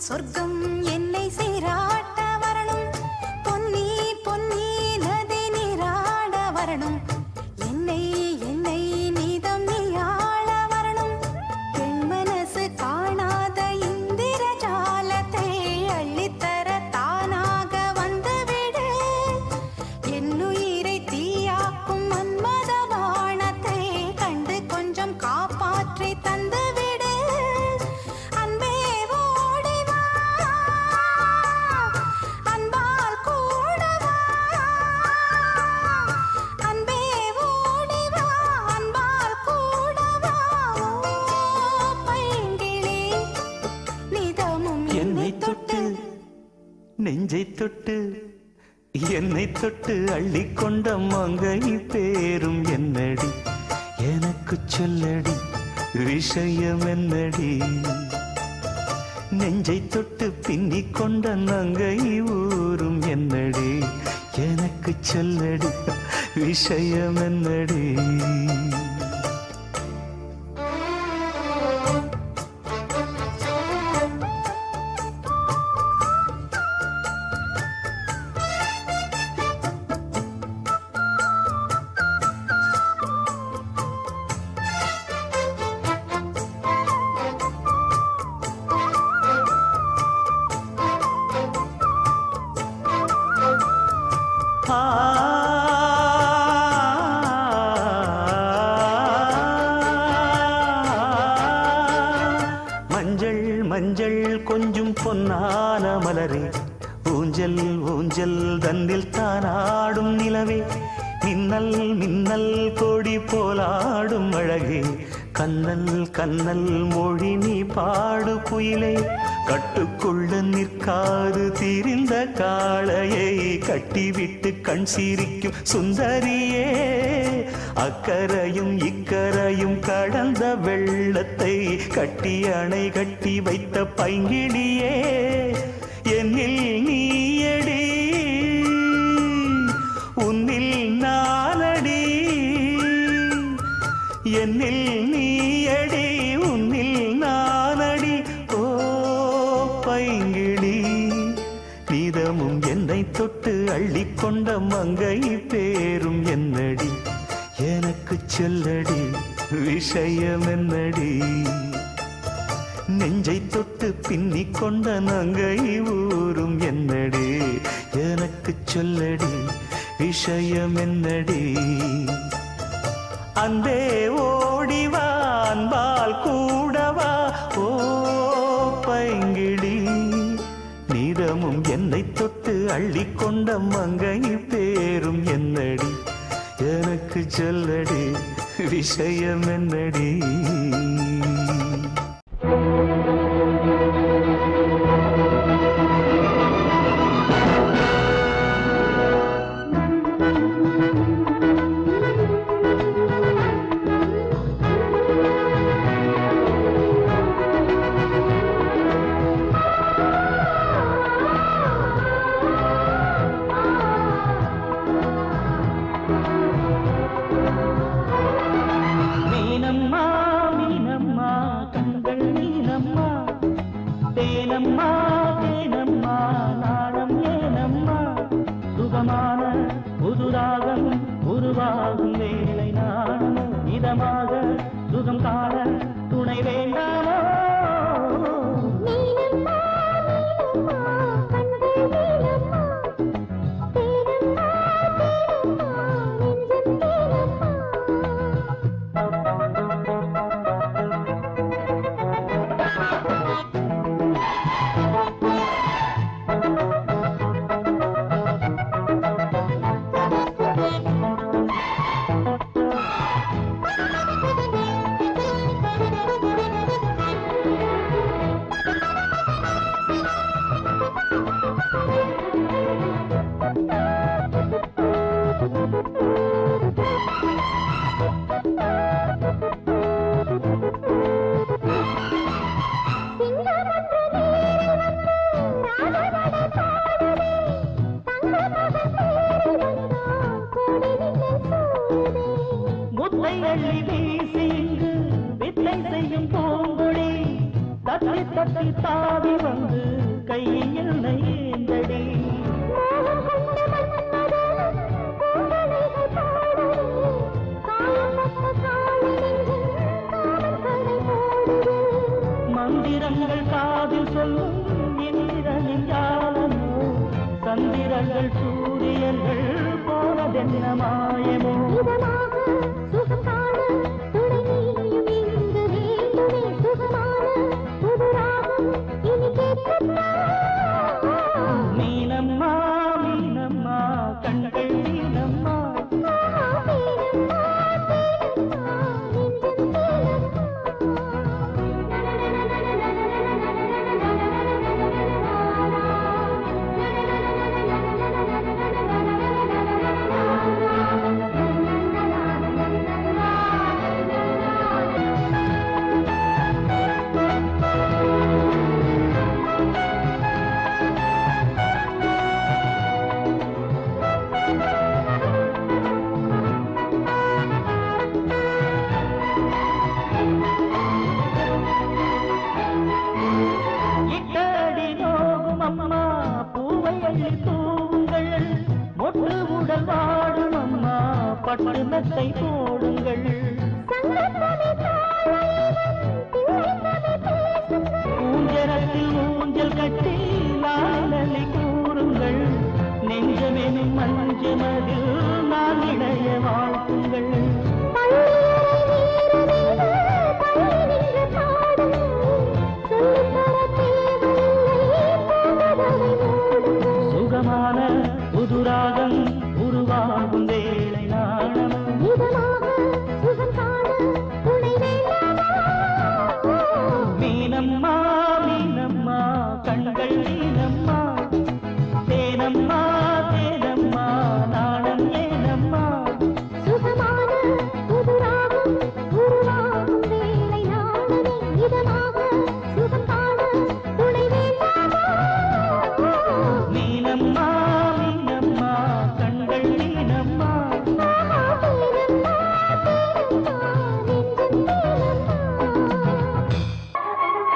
சொர்க்கம் என்னை சீராட்ட வரணும் பொன்னி பொன்னி நதி நீராட வரணும் என்னை என்னை நீதம் நீயாள வரணும் பெண் மனசு காணாத இந்திர ஜாலத்தை அள்ளித்தர தானாக வந்துவிடு என்னுயிரை தீயாக்கும் மன்மத வானத்தை கண்டு கொஞ்சம் காப்பாற்றி தந்துவிடு அன்பே ஓடி வா அன்பால் கூட வா அன்பே ஓடி வா அன்பால் கூட வா ஓ பைங்கிளி நிதமும் என்னை தொட்டு நெஞ்சை தொட்டு என்னை தொட்டு அள்ளிக்கொண்ட மங்கை பேரும் என்னடி எனக்கு சொல்லடி விஷயம் என்னடி நெஞ்சை தொட்டு பின்னிக் கொண்ட நங்கை ஊரும் என்னடி எனக்கு சொல்லடி விஷயம் என்னடி மஞ்சள் மஞ்சள் கொஞ்சம் பொன்னான மலரே ஊஞ்சல் ஊஞ்சல் தன்னில் தானாடும் நிலவே மின்னல் மின்னல் கொடி போலாடும் அழகே கண்ணல் கண்ணல் மொழி நீ பாடு குயிலே கட்டுக்குள்ள நிற்காது திரிந்த காளையை கட்டிவிட்டு கண் சிரிக்கும் சுந்தரியே அக்கரையும் இக்கரையும் கடந்த வெள்ளத்தை கட்டி அணை கட்டி வைத்த பைங்கிடியே என்னில் நீயடி உன்னில் நானடி என்னில் நீயடி உன்னில் நானடி ஓ பைங்கிளி நீதமும் என்னை தொட்டு அள்ளிக்கொண்ட மங்கை பேரும் என்னடி எனக்கு சொல்லடி விஷயம் என்னடி நெஞ்சை தொட்டு பின்னிக் கொண்ட நங்கை ஊரும் என்னடி எனக்கு சொல்லடி விஷயம் என்னடி அன்பே ஓடிவா அன்பால் கூடவா ஓ பைங்கிளி நீதமும் என்னை தொட்டு அள்ளிக்கொண்ட மங்கை பேரும் என்னடி எனக்கு சொல்லடி விஷயம் என்னடி மீனம்மா மீனம்மா கண்கள் மீனம்மா தேனம்மா தேனம்மா நாணம் ஏனம்மா சுகமான புதுராகம் உருவாகும் வேலை நானும் இதமாக சுகம் காண துணை வேண்டாமோ நீலம்மா நீலம்மா கண்கள் நீலம்மா தேனம்மா தேனம்மா நெஞ்சம் தேனம்மா முத்தை அள்ளி வீசி இங்கு வித்தை செய்யும் பூங்குழி தத்த தத்தி தத்தி தாவி வந்து கையில் என்னை ஏந்தடி மோகம் கொண்ட மன்மதனும் பூங்கலைகள் பாடுதே காயப்பட்ட காலெங்கும் காமன் கடை போடுதே மந்திரங்கள் காதில் சொல்லும் இந்திரனின் ஜாலமோ சந்திரங்கள் சூரியர்கள் போனதென்ன மாயமோ இதமாக சுகம் காண துணை நீயும் இங்கு வேண்டுமே சுகமான புது ராகம் இனி கேட்கத்தான் மீனம்மா மீனம்மா கண்கள் மீனம்மா தேனம்மா தேனம்மா நெஞ்சம் இட்டடி நோகும் அம்மா பூவை அள்ளி தூவுங்கள் மொட்டு உடல் வாடும் அம்மா பட்டு மெத்தை போடுங்கள் சங்கத்தனை தாளைவன் திளைத்தனை பேசுங்கள் ஊஞ்சரத்தில் ஊஞ்சல் கட்டி லாலி கூறுங்கள் நெஞ்சமெனும் மஞ்சமதில் நான் இடைய வாழ்த்துங்கள் பள்ளியறை வீரனேது பள்ளி நின்று பாடும் சொல்லித்தர தேவையில்லை போகதவை மூடுங்கள் சுகமான புதுராகம் உருவாகும் வேளை நாணம் இதமாக சுகம் காண துணை வேண்டாமா மீனம்மா மீனம்மா கண்கள் மீனம்மா தேனம்மா தேனம்மா நாணம் ஏனம்மா சுகமான புது ராகம் உருவாகும் வேளை நாளவே இதமாக சுகம் காண துணை வேண்டாமா மீனம்மா மீனம்மா கண்கள் மீனம்மா ஆஹா, தேனம்மா, தேனம்மா, நெஞ்சம் தேனம்மா.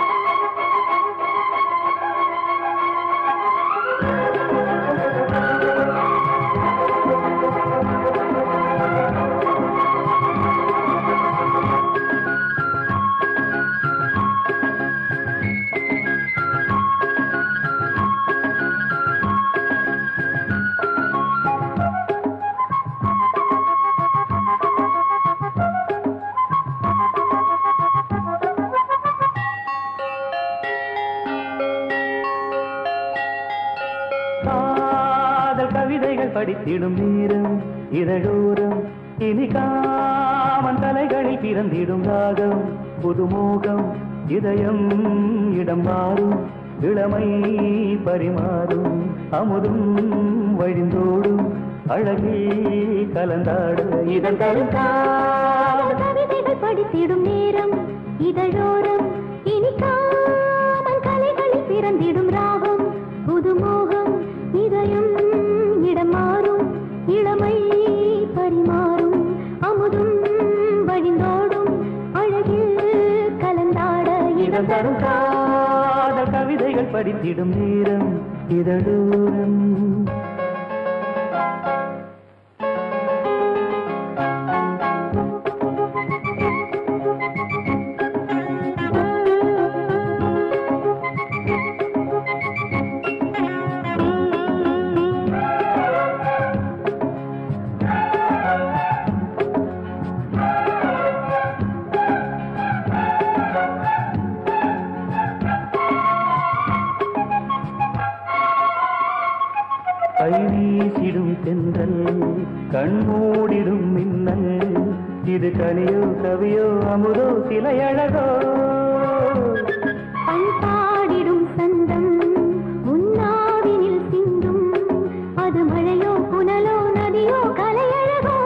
காதல் கவிதைகள் படித்திடும் நேரம் இதழோரம் இனி காமன் தலைகளில் பிறந்திடும் ராகம் புதுமோகம் இதயம் இடம் மாறும் இளமை பரிமாறும் அமுதும் வழிந்தோடும் அழகில் கலந்தாட இதன் கருத்தாட கவிதைகள் படித்திடும் நேரம் இதழோரம் இனிக்காமல் கலைகளில் பிறந்திடும் ராகம் புதுமோகம் இதயம் இடம் மாறும் இளமை பரிமாறும் அமுதும் வழிந்தோடும் அழகில் கலந்தாட இதன் தரும் காதல் கவிதைகள் படித்திடும் நேரம் இதழோரம் கை வீசிடும் தென்றல் கண்மூடிடும் மின்னல் இது கனியோ கவியோ அமுதோ சிலையழகோ பண்பாடிடும் சந்தம் உன்னாவினில் சிந்தும் அது மழையோ புனலோ நதியோ கலையழகோ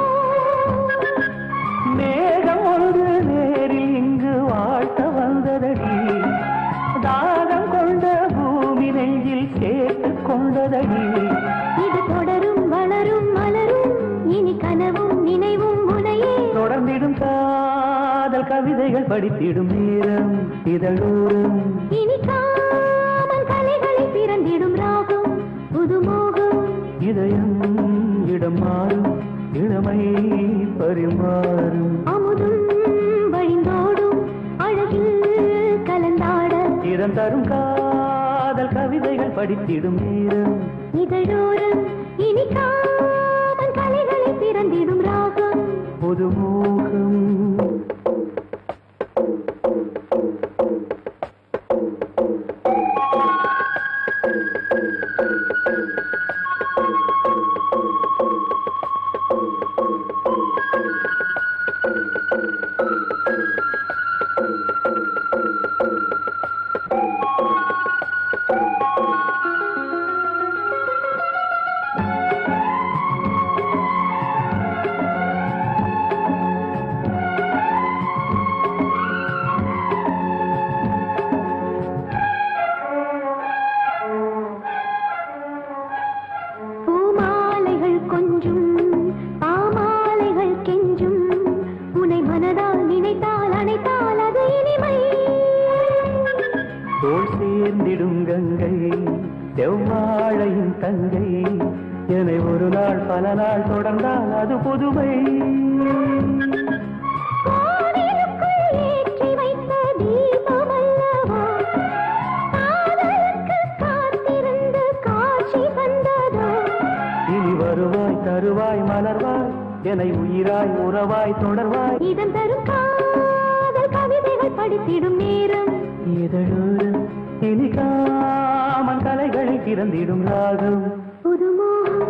மேகம் ஒன்று நேரில் இங்கு வாழ்த்த வந்ததடி தாகம் கொண்ட பூமி நெஞ்சில் சேர்த்து கொண்டதடி இது தொடரும் வளரும் மலரும் இனி கனவும் நினைவும் உனையே தொடர்ந்திடும் காதல் கவி கவிதைகள் படித்திடும் நேரம் இதழோரம் இனிக்காமல் கலைகளை பிறந்திடும் ராகம் புதுமோகம் இதயம் இடம் மாறும் இளமை பரிமாறும் அமுதும் வழிந்தோடும் அழகில் கலந்தாட இடம் தரும் காதல் கவிதைகள் படித்திடும் நேரம் இதழோரம் இனிக்காமல் கலைகளை பிறந்திடும் ராகம் புதுமோகம் பூமாலைகள் கொஞ்சும் பாமாலைகள் கெஞ்சும் உனை மனதால் நினைத்தால் அணைத்தால் அது இனிமை தோல் சேர்ந்திடும் கங்கை செவ்வாழையின் தங்கை என்னை ஒரு நாள் பல நாள் தொடர்ந்தால் அது புதுமை கோவிலுக்குள் ஏற்றி வைத்த தீபமல்லவா காதலுக்கு காத்திருந்து காட்சி வந்ததோ இனி வருவாய் தருவாய் மலர்வாய் என்னை உயிராய் உறவாய் தொடர்வாய் இதம் தரும் காதல் கவிதைகள் படித்திடும் நேரம் இதழோரம் இனி காமன் கலைகளை திறந்திடும் ராகம் புதுமோகம்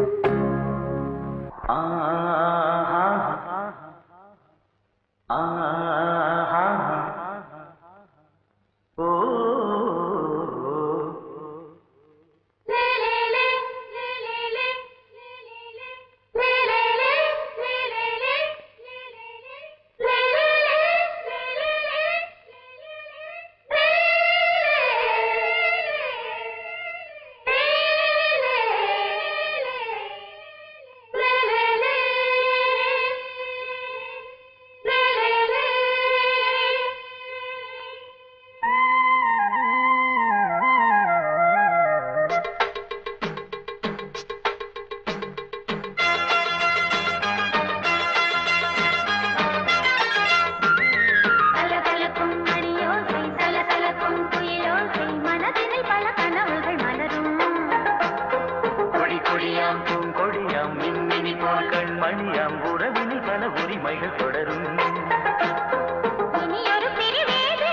கலகலக்கும் மணியோசை சலசலக்கும் குயிலோசை மனதினில் பல கனவுகள் மலரும் கொடி கொடியாம் பூங்கொடியாம் மின்மினி போல் கண்மணியாம் உறவினில் பல உரிமைகள் தொடரும் இனியொரு பிரிவேது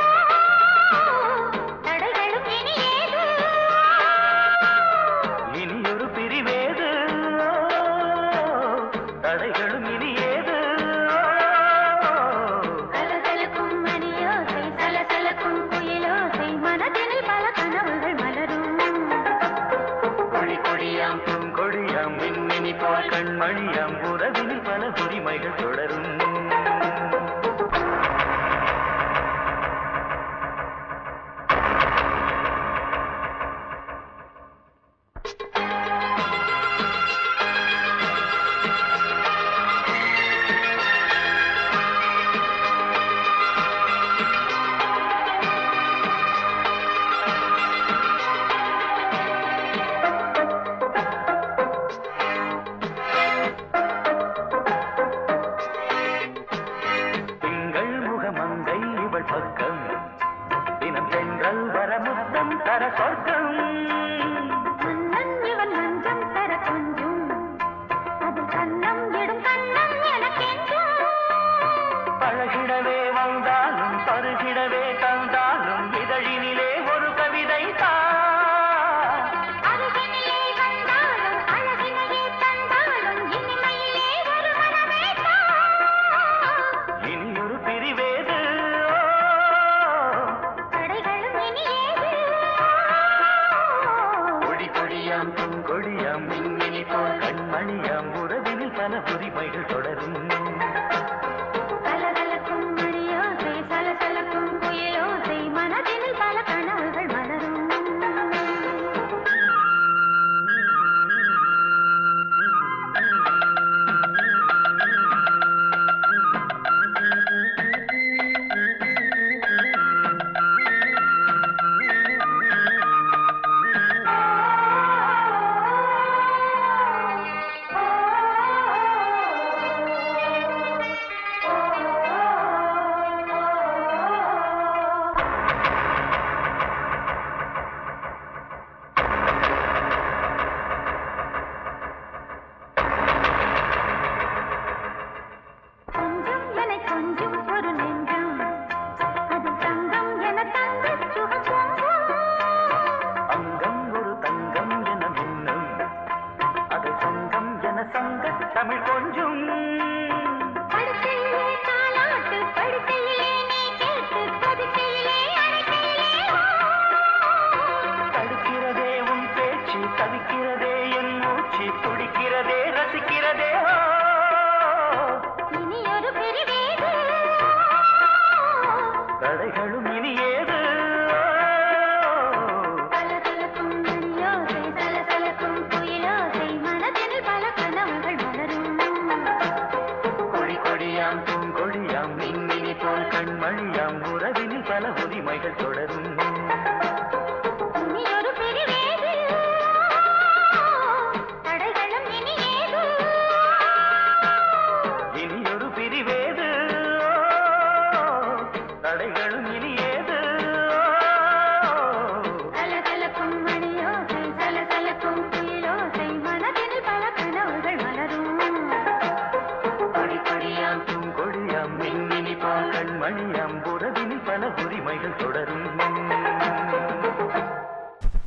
தடைகளும் இனியேது இனியொரு பிரிவேது தடைகளும் இனியேது கலகலக்கும் மணியோசை சலசலக்கும் குயிலோசை மனதினில் பல கனவுகள் மலரும் கொடி கொடியாம் பூங்கொடியாம் மின்மினி போல் கண்மணியாம் உறவினில் பல உரிமைகள் தொடரும் திங்கள் முகமங்கை இவள் பக்கம் தினம் சென்றல் வர முத்தம் தர சொர்க்கம் மன்னன் இவன் மஞ்சம் தர கொஞ்சும் அதில் கண்ணம் இடும் கண்ணம் எனக்கென்றும் பழகிடவே வந்தாலும் பருகிடவே தந்தாலும் இதழினிலே ஒரு கவிதை தான் அருகினிலே வந்தாலும் அழகினையே தந்தாலும் இனிமையிலே ஒரு மனமே இனியொரு பிரிவேது தடைகளும் இனியேது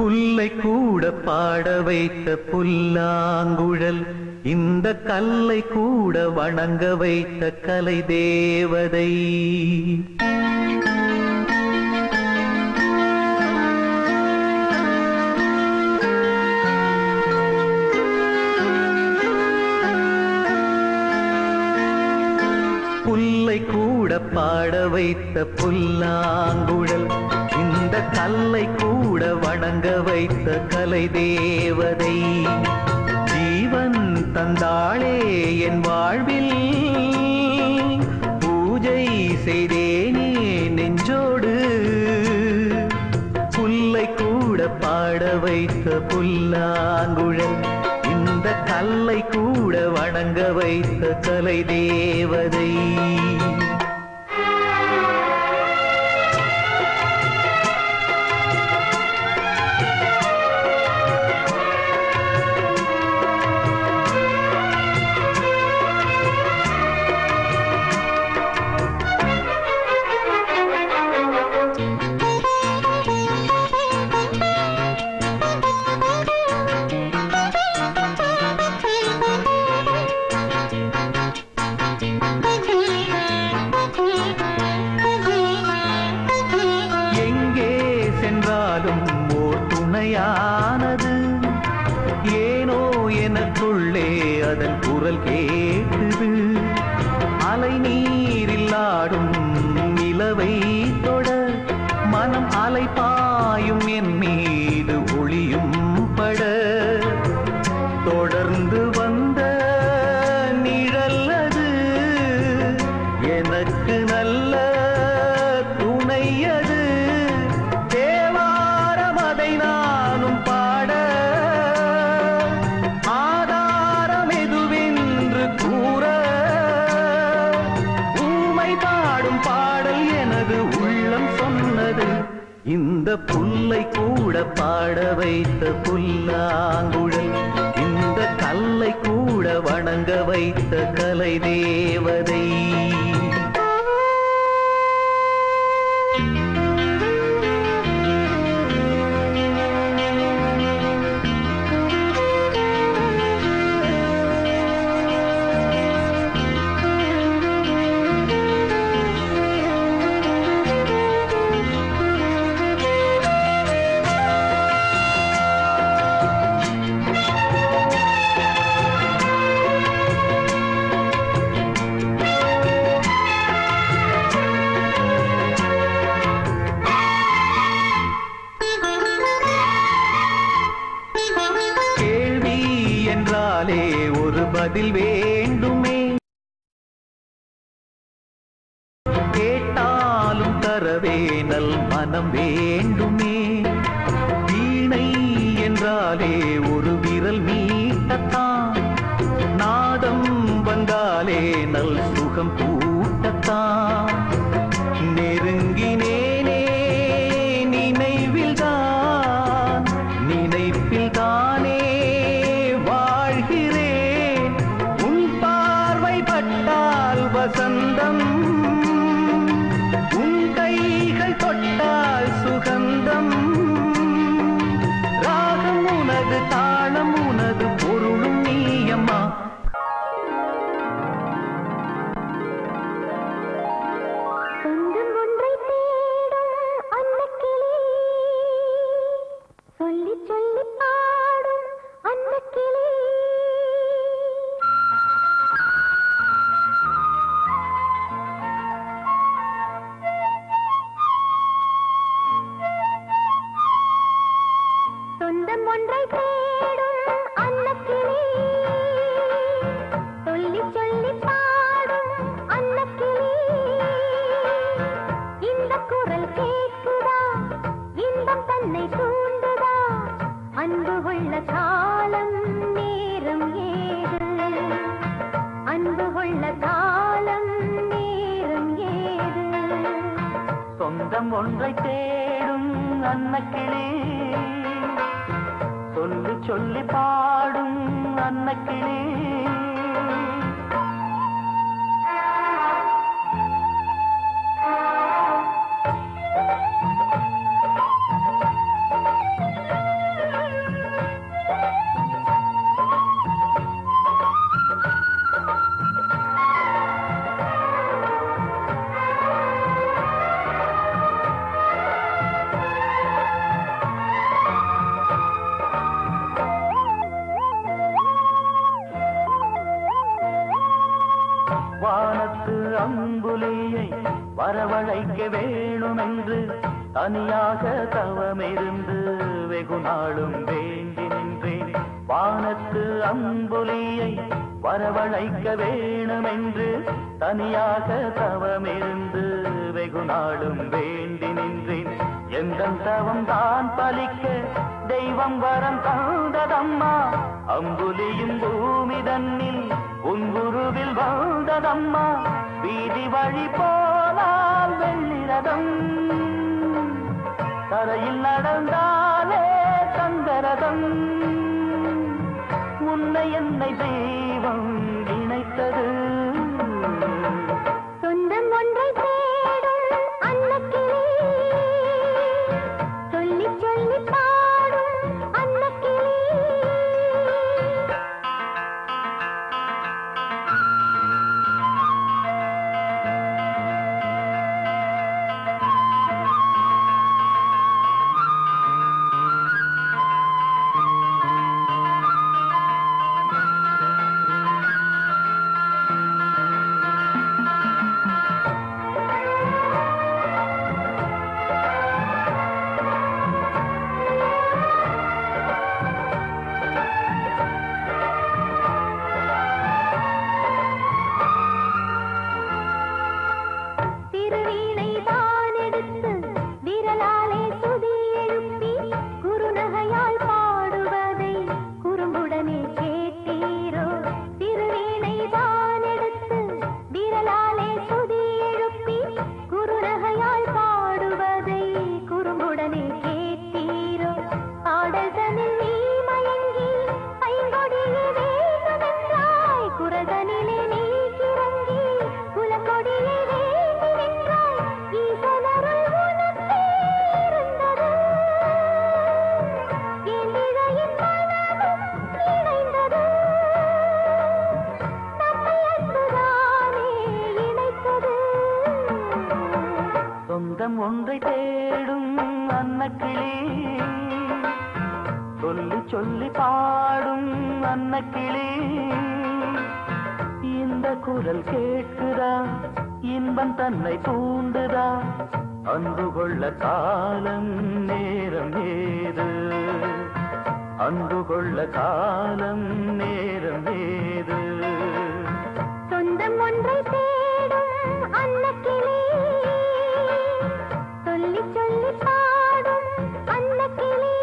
புல்லை கூட பாட வைத்த புல்லாங்குழல் இந்த கல்லை கூட வணங்க வைத்த கலை தேவதை புல்லை கூட பாட வைத்த புல்லாங்குழல் இந்த கல்லை கூட வணங்க வைத்த கலை தேவதை ஜீவன் தந்தாளே என் வாழ்வில் பூஜை செய்தேனே நெஞ்சோடு புல்லை கூட பாட வைத்த புல்லாங்குழல் இந்த கல்லை கூட வணங்க வைத்த கலை தேவதை எங்கே சென்றாலும் ஓர் துணையானது ஏனோ எனக்குள்ளே அதன் குரல் கேட்டது அலை நீரில் ஆடும் நிலவை தொட மனம் அலை பாயும் என் மீது ஒளியும் பட தொடர்ந்து வந்த நிழல் அது எனக்கு நல்ல துணை அது தேவாரம் அதை நானும் பாட ஆதாரம் எதுவென்று கூற ஊமை பாடும் பாடல் எனது உள்ளம் சொன்னது இந்த புல்லை கூட பாட வைத்த புல்லாங்குழல் இந்த கல்லை கூட வணங்க வைத்த கலை தேவதை கேள்வி என்றாலே ஒரு பதில் வேண்டுமே கேட்டாலும் தரவே நல் மனம் வேண்டுமே வீணை என்றாலே ஒரு விரல் மீட்டத்தான் நாதம் வந்தாலே நல் சுகம் கூட்டத்தான் நெருங்கினேனே நினைவில்தான் நினைப்பில் தானே வாழ்கிறேன் உன் பார்வை பட்டால் வசந்தம் உன் கைகள் தொட்டால் சுகந்தம் ராகம் உனது தாளம் உனது பொருளும் நீயம்மா சொந்தம் ஒன்றை தேடும் அன்னக்கிளி சொல்லி சொல்லி பாடும் அன்னக்கிளி சொந்தம் ஒன்றை தேடும் அன்னக்கிளி சொல்லி சொல்லி பாடும் அன்னக்கிளி இந்த குரல் கேட்குதா இன்பம் தன்னை தூண்டுதா அன்பு கொள்ள காலம் நேரம் ஏது அன்பு கொள்ள காலம் நேரம் ஏது சொந்தம் ஒன்றை தேடும் அன்னக்கிளி சொல்லி சொல்லி பாடும் அன்னக்கிளி ஆ வரவழைக்க வேணுமென்று தனியாக தவமிருந்து வெகு நாளும் வேண்டி நின்றேன் வானத்து அம்புலியை வரவழைக்க வேணுமென்று தனியாக தவமிருந்து வெகு நாளும் வேண்டி நின்றேன் எந்த தவம் தான் பலிக்க தெய்வம் வரம் தந்ததம்மா அம்புலியும் பூமி தன்னில் உன் குருவில் வாழ்ந்ததம்மா வீதி வழி போனால் வெள்ளிரதம் தரையில் நடந்தாலே தங்கரதம் உன்னை என்னை தெய்வம் இணைத்தது சொந்தம் ஒன்றை தேடும் அன்னக்கிளி சொல்லி சொல்லி பாடும் அன்னக்கிளி திருவீணை தான் எடுத்து விரலாலே சுதி எழுப்பி குறுநகையால் பாடுவதை குறும்புடனே கேட்டீரோ திருவீணை தான் எடுத்து விரலாலே சுதி எழுப்பி குறுநகையால் பாடுவதை குறும்புடனே கேட்டீரோ ஆடல்தனில் நீ மயங்கி ஐங்கொடியே வேண்டுமென்றாய் குரதனிலே நீ கிறங்கி குலக்கொடியை வேண்டி நின்றாய் ஈசனருள் உனக்கே இருந்தது என் இழையின் மனமும் இணைந்தது நம்மை அன்புதானே இணைத்தது சொந்தம் ஒன்றை தேடும் அன்னக்கிளி சொல்லி சொல்லி பாடும் அன்னக்கிளி இந்த குரல் கேட்குதா இன்பம் தன்னை தூண்டுதா அன்பு கொள்ள காலம் நேரம் ஏது அன்பு கொள்ள காலம் நேரம் ஏது சொந்தம் ஒன்றை தேடும் அன்னக்கிளி சொல்லி சொல்லி பாடும் அன்னக்கிளி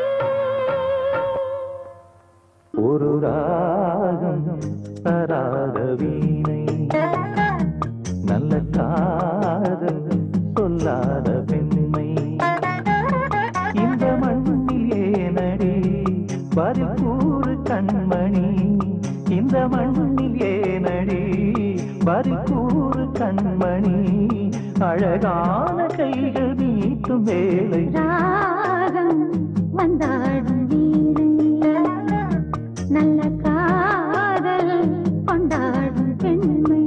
ஒரு ராகம் தராத வீணை நல்ல காதல் சொல்லாத பெண்மை இந்த மண்ணில் ஏனடி பரிபூறு கண்மணி இந்த மண்ணில் ஏனடி பரிபூறு கண்மணி அழகான கைகள் நீட்டும் வேலை ராகம் வந்தாடும் வீணை நல்ல காதல் கொண்டாடும் பெண்மை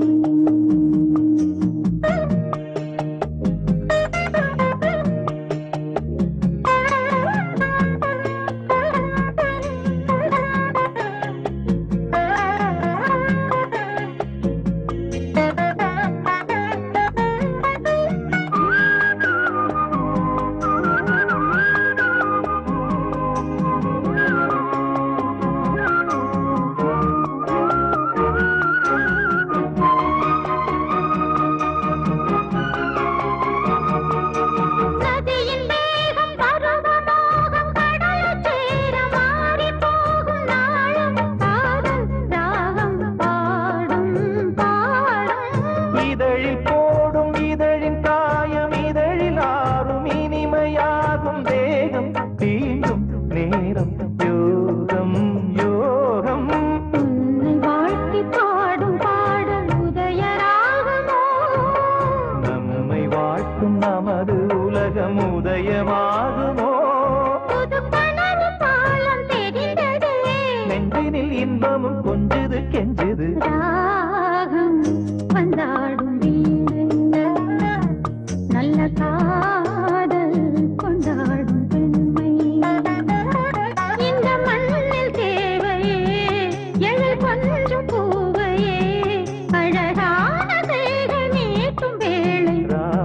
நதியின் வேகம் பருவமோகம் கடலைச் சேர மாறிப் போகும் நாளும் காதல் ராகம் பாடும் பாடும் இதழில் போடும் இதழின் காயம் இதழில் ஆறும் இனிமையாகும் தேகம் தீண்டும் நேரம் யோகம் யோகம் உன்னை வாழ்த்தி பாடும் பாடல் உதயராகமோ நம்மை வாழ்த்தும் நமது உலகம் உதயமாகுமோ புது கனவு பாலம் தெரிந்ததே நெஞ்சினில் இன்பமும் கொஞ்சுது கெஞ்சுது ராகம் வந்தாடும் வீணை நல்ல காதல் கொண்டாடும் பெண்மை இந்த மண்ணில் தேவையே எழில் கொஞ்சம் பூவையே அழகான செய்கை நீட்டும் வேளை ராகம்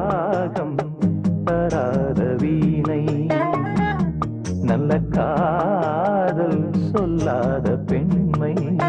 காதல் சொல்லாத பெண்மை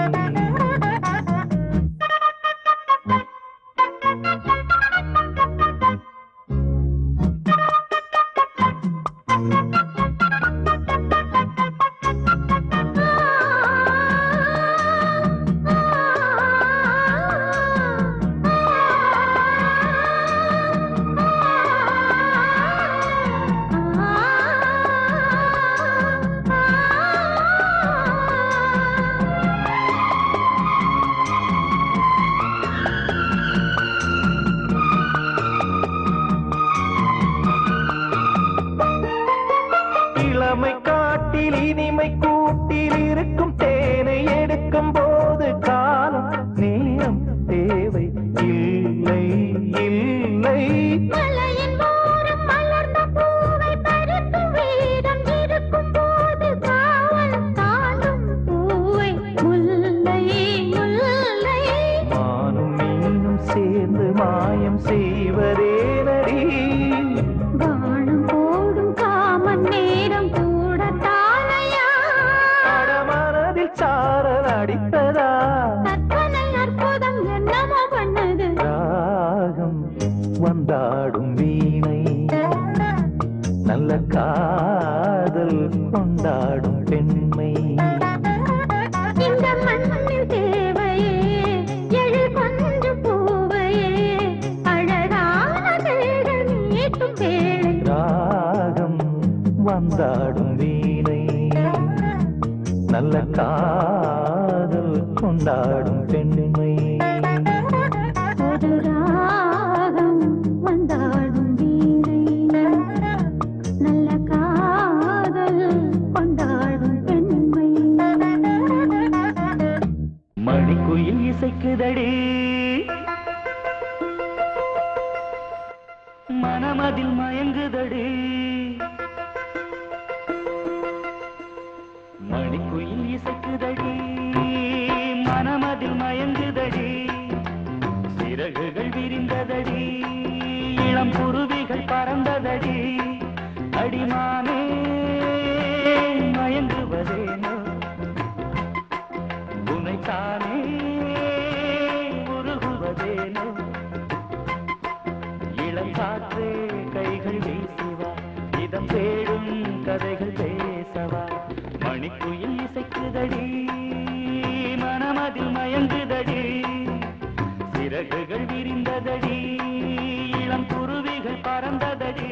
இளமை காட்டில் இனிமை கூட்டில் இருக்கும் தேனை எடுக்கும் போது காலம் நேரம் தேவை இல்லை இல்லை மலையின் ஓரம் மலர்ந்த பூவை பறிக்கும் வீரம் இருக்கும் போது காவல் தாண்டும் பூவை முல்லை முல்லை மானும் மீனும் சேர்ந்து மாயம் செய்வதேனடி வானம் போடும் காமன் நேரம் கூட தானையா அடமனதில் சாரல் அடித்ததா கற்பனை அற்புதம் என்னமோ பண்ணது ராகம் வந்தாடும் வீணை நல்ல காதல் கொண்டாடும் பெண்மை இந்த மண்ணில் தேவையே எழு கொஞ்சம் பூவையே அழகான தேடல் நீட்டும் வேளை ராகம் வந்தாடும் வீணை நல்ல காதல் கொண்டாடும் பெண்மை ஒரு ராகம் வந்தாடும் வீணை நல்ல காதல் கொண்டாடும் பெண்மை மணிக்குயில் இசைக்குதடி மனமதில் மயங்குதடி மணிக்குயில் இசைக்குதடி மனமதில் மயங்குதடி சிறகுகள் விரிந்ததடி இளம் குருவிகள் பறந்ததடி அடிமானே மயங்குவதேனோ உனைத்தானே உருகுவதேனோ இளங்காற்றே கைகள் வீசுவா இதம் தேடும் கதைகள் பேசவா மணிக்குயில் இசைக்குதடி மனமதில் மயங்குதடி சிறகுகள் விரிந்ததடி இளம் குருவிகள் பறந்ததடி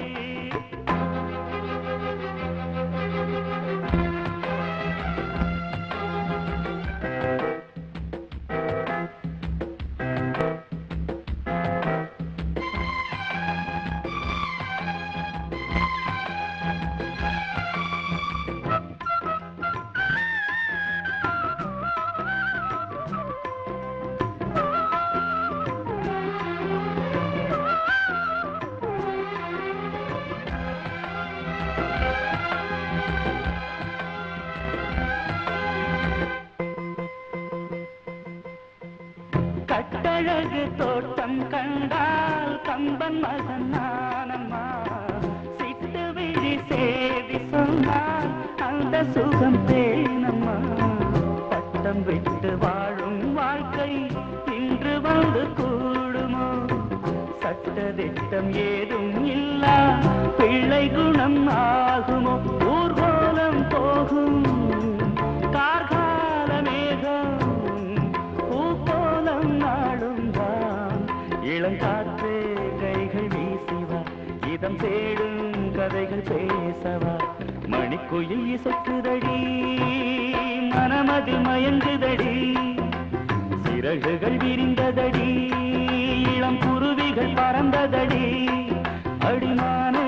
கட்டழகு தோட்டம் கண்டால் கம்பன் மகன் நானம்மா சிட்டு விழி சேதி சொன்னால் அந்த சுகம் தேனம்மா பட்டம் விட்டு வாழும் வாழ்க்கை இன்று வந்து கூடுமோ சட்ட திட்டம் ஏதும் இல்லா பிள்ளை குணம் ஆகுமோ ஊர்வலம் போகும் கார்கால மேகம் பூக்கோலம் நாடும் தான் இளங்காற்றே கைகள் வீசிவா இதம் தேடும் கதைகள் பேசவா மணிக்குயில் இசைக்குதடி மனமதில் மயங்குதடி சிறகுகள் விரிந்ததடி இளம் குருவிகள் பறந்ததடி அடிமானே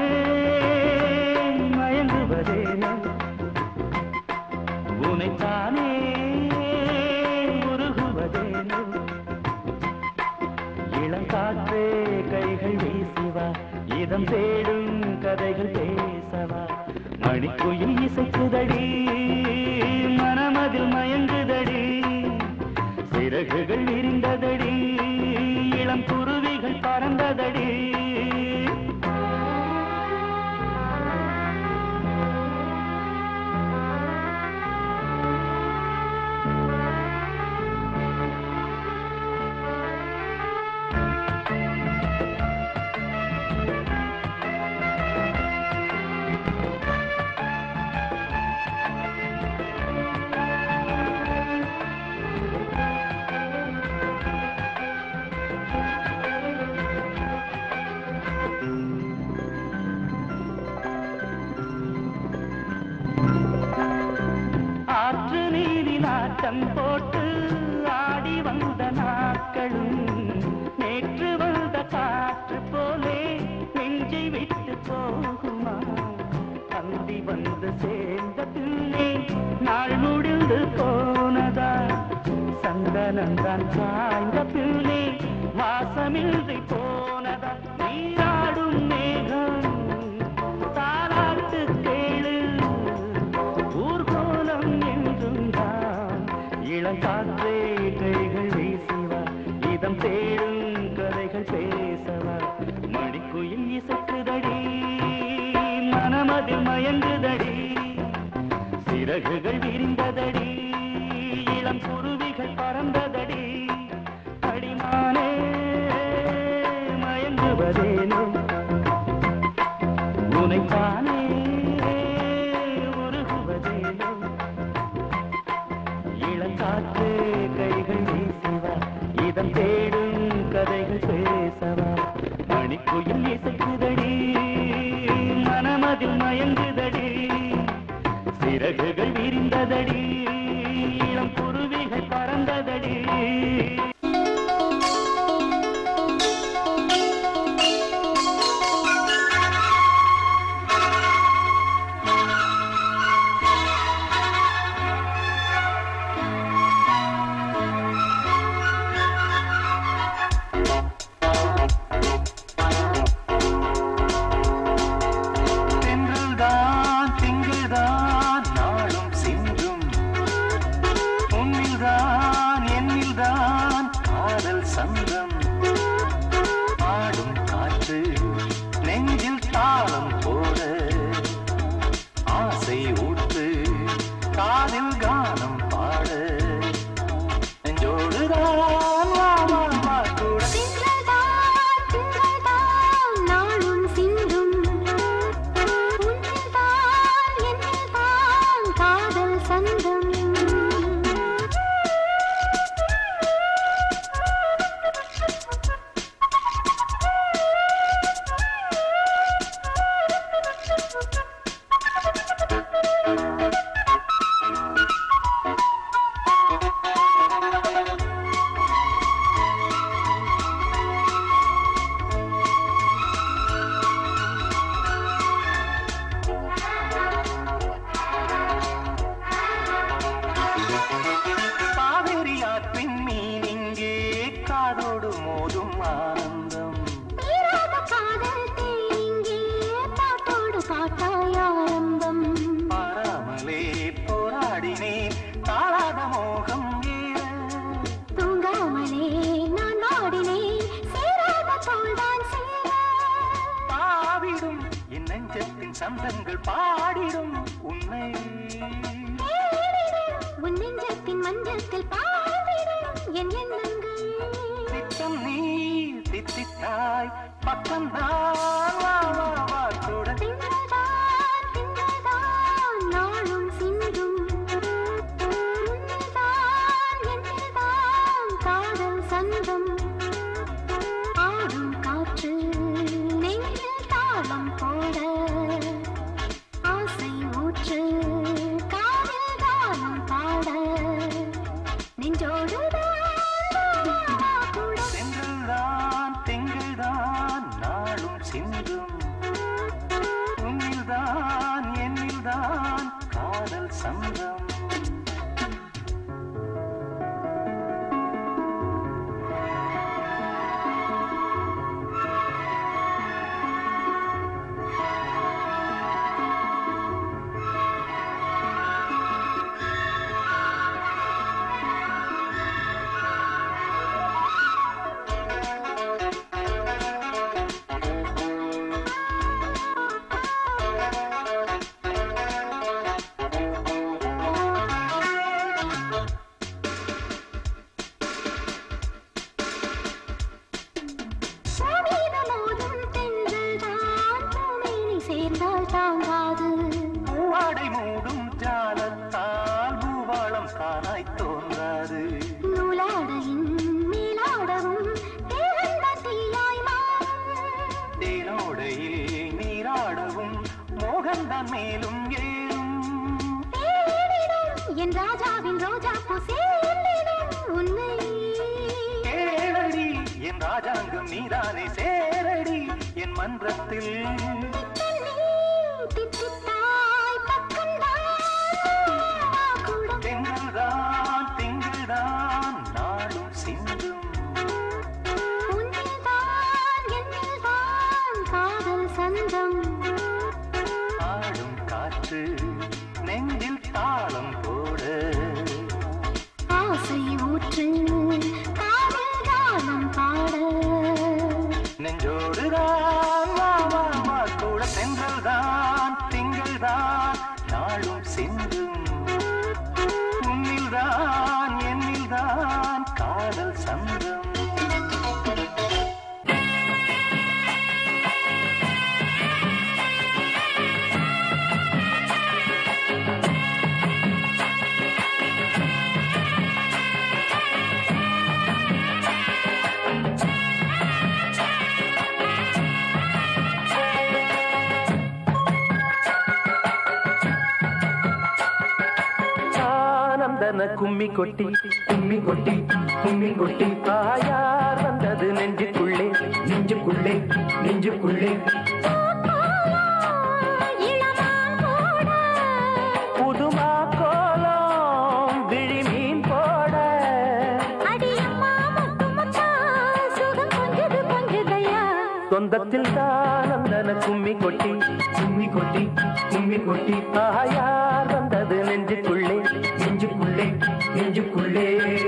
மயங்குவதேனோ உனைத்தானே உருகுவதேனோ இளங்காற்றே கைகள் வீசுவா இதம் தேடும் கதைகள் பேசவா மணிக்குயில் இசைக்குதடி மனமதில் மயங்குதடி சிறகுகள் விரிந்ததடி இளம் குருவிகள் பறந்ததடி ஆட்டம் போட்டு ஆடி வந்த நாட்களும் நேற்று வந்த காற்று போலே நெஞ்சை விட்டு போகுமா அந்தி வந்து சேர்ந்த பின்னே நாள் முடிந்து போனதா சந்தனந்தான் சாய்ந்த பின்னே வாசமின்றி போனதா நீராடும் மேகம் தாலாட்டு கேளு ஊர்கோலம் என்றும் தான் இளங்காற்றே கைகள் வீசுவா இதம் தேடும் கதைகள் பேசவா மணிக்குயில் இசைக்குதடி மனமதில் மயங்குதடி சிறகுகள் விரிந்ததடி இளம் குருவிகள் பறந்ததடி அடிமானே மயங்குவதேனோ உனைத்தானே உருகுவதேனோ இளங்காற்று கைகள் வீசுவா இதம் தேடும் கதைகள் பேசவா மணிக்குயில் இசைக்குதடி மனமதில் மயங்குதடி சிறகுகள் விரிந்ததடி இளம் குருவிகள் பறந்ததடி தென்றல்தான் திங்கள்தான் நாளும் சிந்தும் உன்னில்தான் என்னில்தான் காதல் சந்தம் ஆடும் காற்று நெஞ்சில் தாளம் போட ஆசை ஊற்று காதில் கானம் பாட நெஞ்சோடுதான் வா வா வா கூட திங்கள்தான் திங்கள்தான் நாளும் சிந்தும் உன்னில்தான் என்னில்தான் காதல் சந்தம் காவேரி ஆற்றின் மீன் இங்கே காதோடு மோதும் ஆனந்தம் தீராத காதல் தேங்கே பாட்டோடு பாட்டாய் ஆரம்பம் பாராமலே போராடினேன் தாளாத மோகம் ஏற தூங்காமலே நான் நாடினேன் சேராத தோள்தான் சேர பாவிடும் என் நெஞ்சத்தின் சந்தங்கள் பாடிடும் உன்னை உன் நெஞ்சத்தின் மஞ்சத்தில் பாடிடும் என் எண்ணங்கள் திட்டம் நீ தித்தித்தாய் பக்கம் நான் வா வா வா கூட திங்கள்தான் திங்கள்தான் நாளும் சிந்தும் உன்னில்தான் என்னில்தான் காதல் சந்தம் ஆடும் காற்று நெஞ்சில் தாளம் போட ஆசை ஊற்று காதில் தானம் பாட நெஞ்சோடு கூட செங்கல்தான் திங்கள்தான் நாள் கொஞ்சம் நீதானே சேரடி என் மன்றத்தில் தித்தித்தாய் பக்கம்தான் கூட திங்கள்தான் திங்கள்தான் நாளும் சிந்தும் உன்னில்தான் என்னில்தான் காதல் சந்தம் ஆடும் காற்று நெஞ்சில் தாளம் போடு ஆசை ஊற்று காதல் கானம் பாட நெஞ்சோடுதான் வா வா வா கூட சென்றல்தான் திங்கள்தான் நாளும் சிந்தும் உன்னில்தான் என்னில்தான் காதல் சந்தம் ஆனந்தன கும்மி கொட்டி கும்மி கொட்டி கும்மி கொட்டி ஆயார் வந்தது நெஞ்சுக்குள்ளே நெஞ்சுக்குள்ளே நெஞ்சுக்குள்ளே இளமான் போட புதுமா கோலம் விழி மீன் போட அடியம்மா முத்து முத்தா சுகம் கொஞ்சது கொஞ்சதையா சொந்தத்தில் ஆனந்தன கும்மி கொட்டி கும்மி கொட்டி கும்மி கொட்டி ஆயார் வந்தது நெஞ்சுக்குள்ளே நெஞ்சுக்குள்ளே நெஞ்சுக்குள்ளே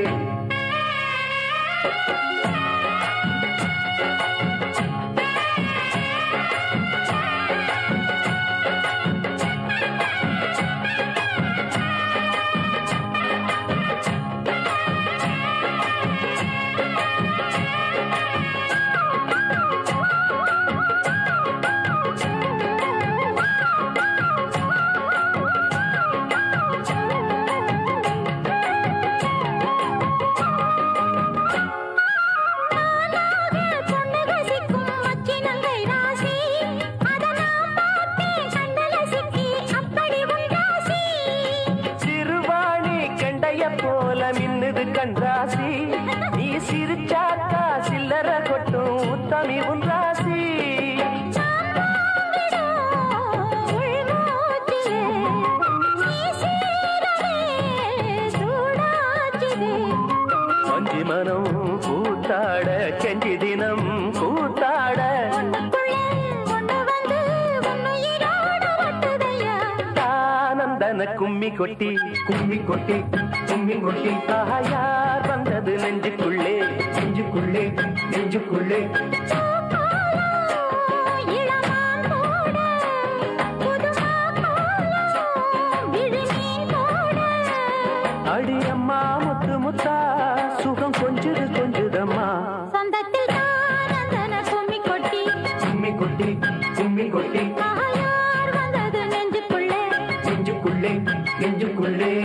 பொன்னகசிக்கும் மச்சினங்கை ராசி அத நான் பார்த்தேன் கண்டல சிக்கி அப்படி உண்டாசி சிறுவாணி கண்டைய போல மின்னுது கண்ராசி நீ சிரிச்சாக்கா சில்லற கொட்டும் உத்தமி உன் ராசி வஞ்சி மனம் கூத்தாட கெஞ்சி தினம் கூத்தாட ஆனந்தன கும்மி கொட்டி கும்மி கொட்டி கும்மி கொட்டி ஆயார் வந்தது நெஞ்சுக்குள்ளே நெஞ்சுக்குள்ளே நெஞ்சுக்குள்ளே அடியம்மா முத்து முத்தா சுகம் கொஞ்சுது கொஞ்சுதம்மா சொந்தத்தில் தானந்தன கும்மி கொட்டி கும்மி கொட்டி கும்மி கொட்டி ஆயார் வந்தது நெஞ்சுக்குள்ளே நெஞ்சுக்குள்ளே நெஞ்சுக்குள்ளே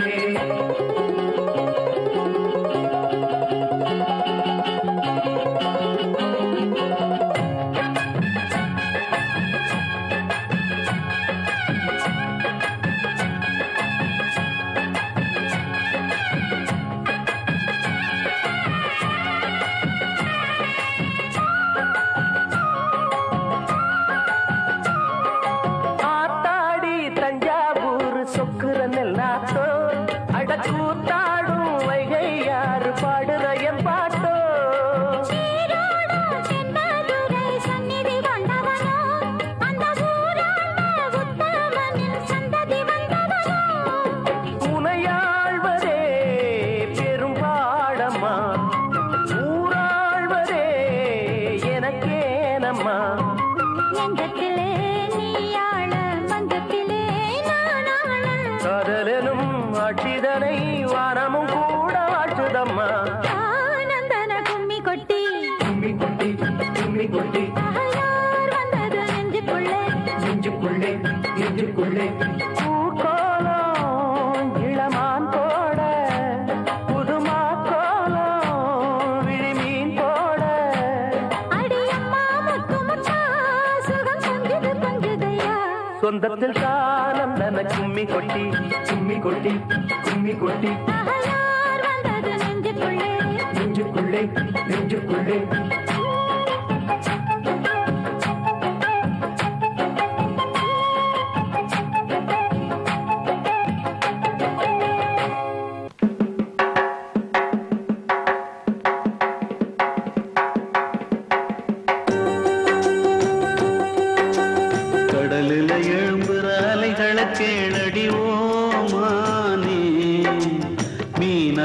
ஆத்தாடி தஞ்சாவூர் சொக்குற நெல்லாத்தோ அடக்கூத்தாடும் வைகை யாரு பாடுற என் பாட்டோ சீரோடு தென்மதுரை சந்நிதி கொண்டவனோ, அந்த ஊராண்ட உத்தமனின் சந்ததி வந்தவனோ. உனையாழ்வதே பெரும்பாடம்மா ஊராழ்வதே எனக்கேனம்மா நெஞ்சத்திலே நீயாள, மஞ்சத்திலே நானாள. காதலனும் ஆட்சிதனை வானமும் கூட வாழ்த்துதம்மா ஆனந்தன கும்மி கொட்டி கும்மி கொட்டி கும்மி கொட்டி ஆயார் வந்தது நெஞ்சுக்குள்ளே நெஞ்சுக்குள்ளே நெஞ்சுக்குள்ளே பூக்கோலம் இளமான் போட புதுமா கோலம் விழிமீன் போட அடியம்மா முத்து முத்தா சுகம் கொஞ்சது கொஞ்சதையா சொந்தத்தில் தானந்தன கும்மி கொட்டி கும்மி கொட்டி கும்மி கொட்டி ஆயார் வந்தது நெஞ்சுக்குள்ளே நெஞ்சுக்குள்ளே நெஞ்சுக்குள்ளே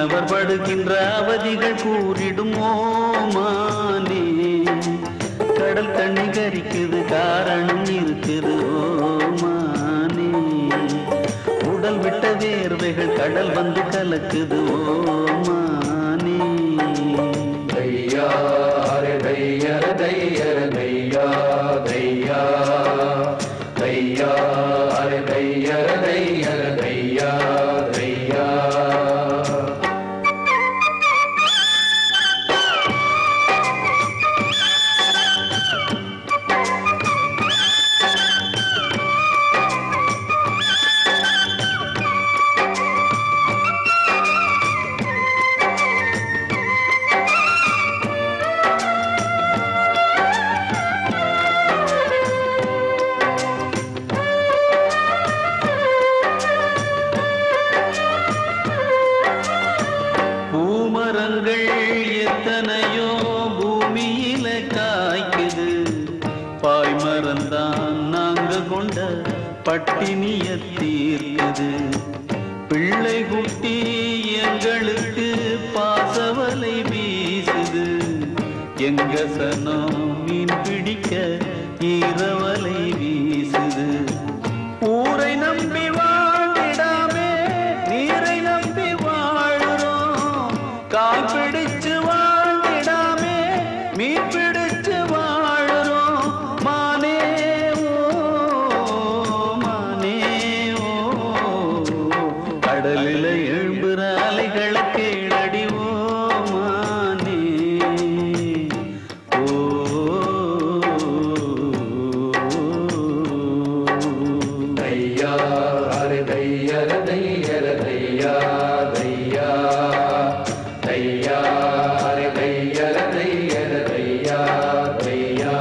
மீனவர் படுகின்ற அவதிகள் கூறிடும் ஓமானே கடல் தண்ணி கரிக்குது காரணம் இருக்குது ஓமானே உடல் விட்ட வேர்வைகள் கடல் வந்து கலக்குது ஓமானே தையா ஹரே தையர தையர தையா தையா தையா ஹரே தையர தையர தையா தையா பூமரங்கள் எத்தனையோ பூமியில காய்க்குது பாய்மரந்தான் நாங்க கொண்ட பட்டினிய தீர்க்குது பிள்ளை குட்டி எங்களுக்கு பாசவலை வீசுது எங்க சனம் மீன் பிடிக்க ஈரவலை வீசுது ஊரை நம்பி வாழ்ந்திடாமே நீரை நம்பி வாழுறோம் கால் பிடிச்சு வாழ்ந்திடாமே மீன் பிடிச்சு வாழுறோம் மானே ஓ மானே ஓ கடலில் எழும்புற அலைகளை கேளடி ஓ மானே ஓ தையா ஹரே தையர தையர தையா தையா தையா ஹரே தையர தையர தையா தையா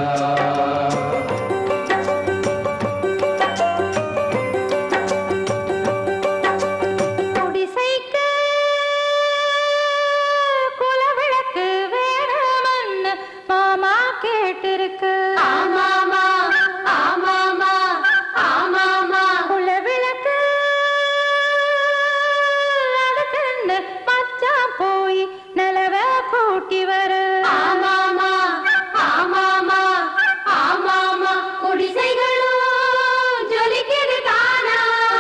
குடிசைக்கு குலவிளக்கு வேணும்னு மாமா கேட்டிருக்கு ஆமாமா ஆமாமா ஆமாமா குலவிளக்கு அதுக்குன்னு மச்சான் போய் நிலவ கூட்டி வரு ஆமாமா ஆமாமா ஆமாமா குடிசைகளும் ஜொலிக்குது தானா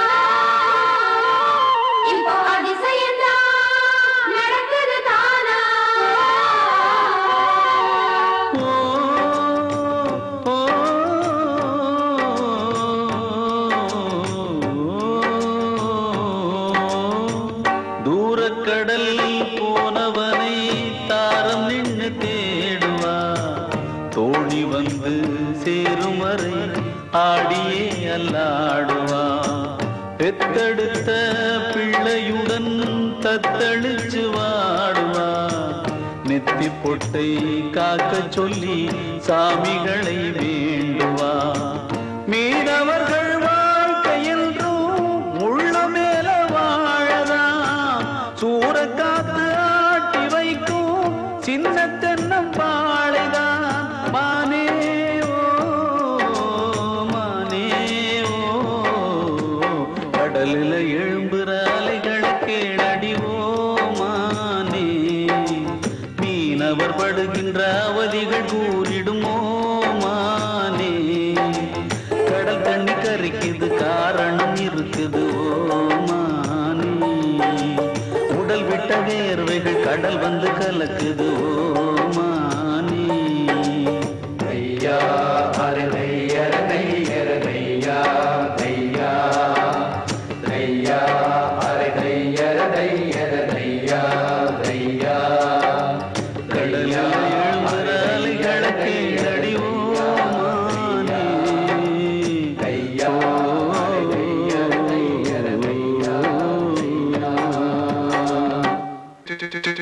இப்போ அதிசயம்தான் நடக்குது தானா தூரக்கடல் போனவனை தாரம் நின்று தேடுவா தோழி வந்து சேரும் வரை ஆடியே அல்லாடுவா பெத்தெடுத்த பிள்ளையுடன் தத்தளிச்சு வாடுவா நெத்தி பொட்டை காக்க சொல்லி சாமிகளை வேண்டுவா மீனவர்கள் வாழ்க்கை என்றும் முள்ள மேல வாழதான் சூறக்காத்து ஆட்டி வைக்கும் சின்ன தென்னம் பாழைதான் மானே ஓ மானே ஓ கடலில் எழும்புற அலைகளை கேளடி ஓ மானே மீனவர் படுகின்ற அவதிகள் கூறிடுமோ மானே கடல் தண்ணி கரிக்குது காரணம் இருக்குது ஓ மானே உடல் விட்ட வேர்வைகள் கடல் வந்து கலக்குது ஓ மானே தையா ஹரே தையர தையர தையா தையா தையா ஹரே தையர தையர தையா தையா கடலில் எழும்புற அலைகளை கேளடி ஓ மானே தையா ஹரே தையர தையர தையா தையா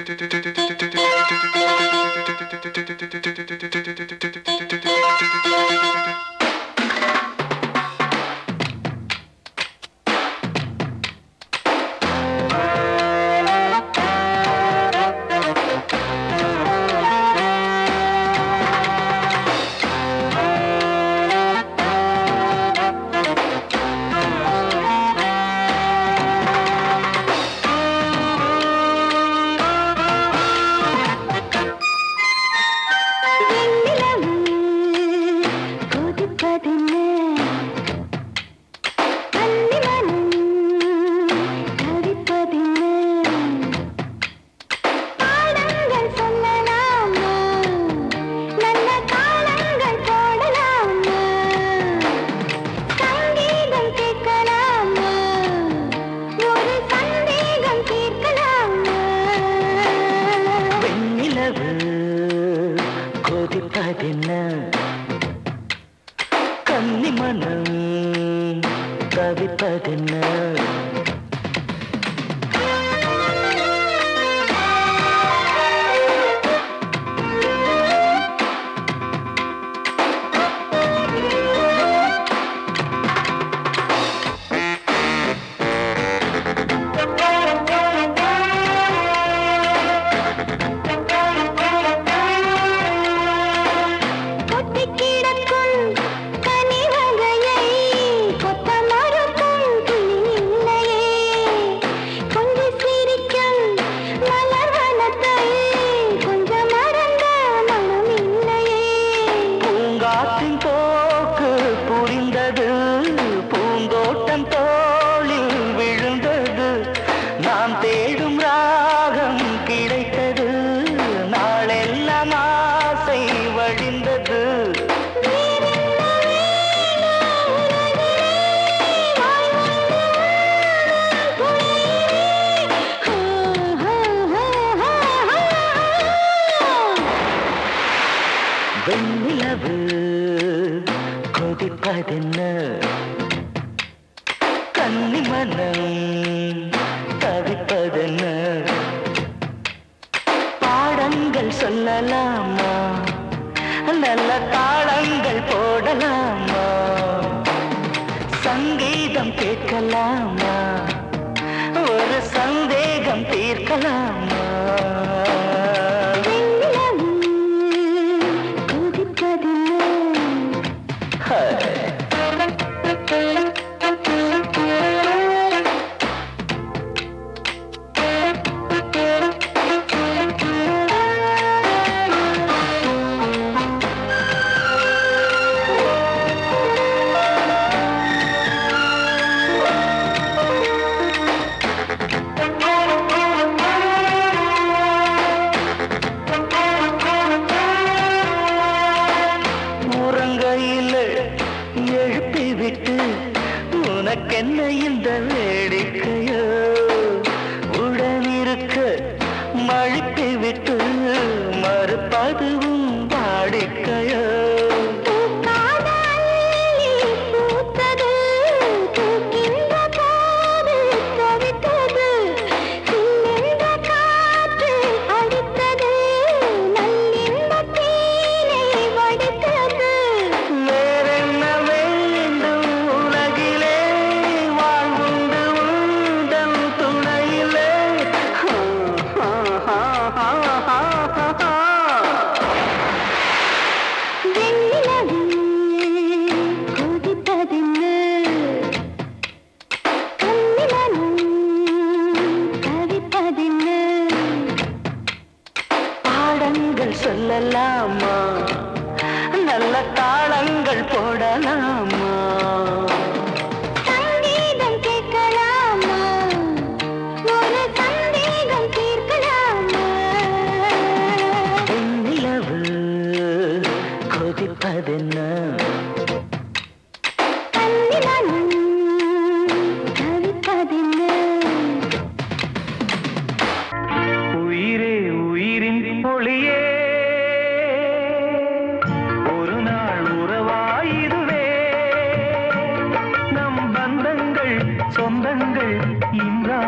ஓ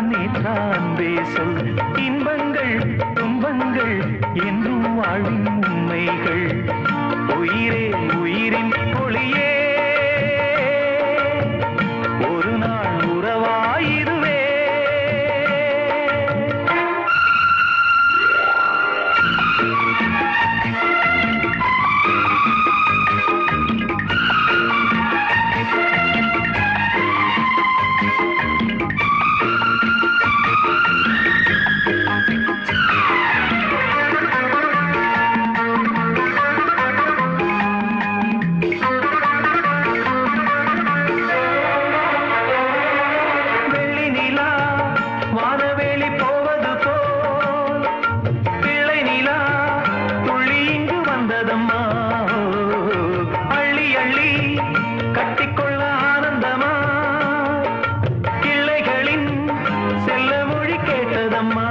இன்றான் நேற்றான்பே சொல் இன்பங்கள் துன்பங்கள் என்றும் வாழும் உண்மைகள் உயிரே உயிரின் ஒளியே ஒரு நாள் உறவாயிருவே வெள்ளி நிலா வானவேலி போவது போல் பிள்ளை நிலா துள்ளி இங்கு வந்ததம்மா அள்ளி அள்ளி கட்டிக்கொள்ள ஆனந்தமா கிள்ளைகளின் செல்ல மொழி கேட்டதம்மா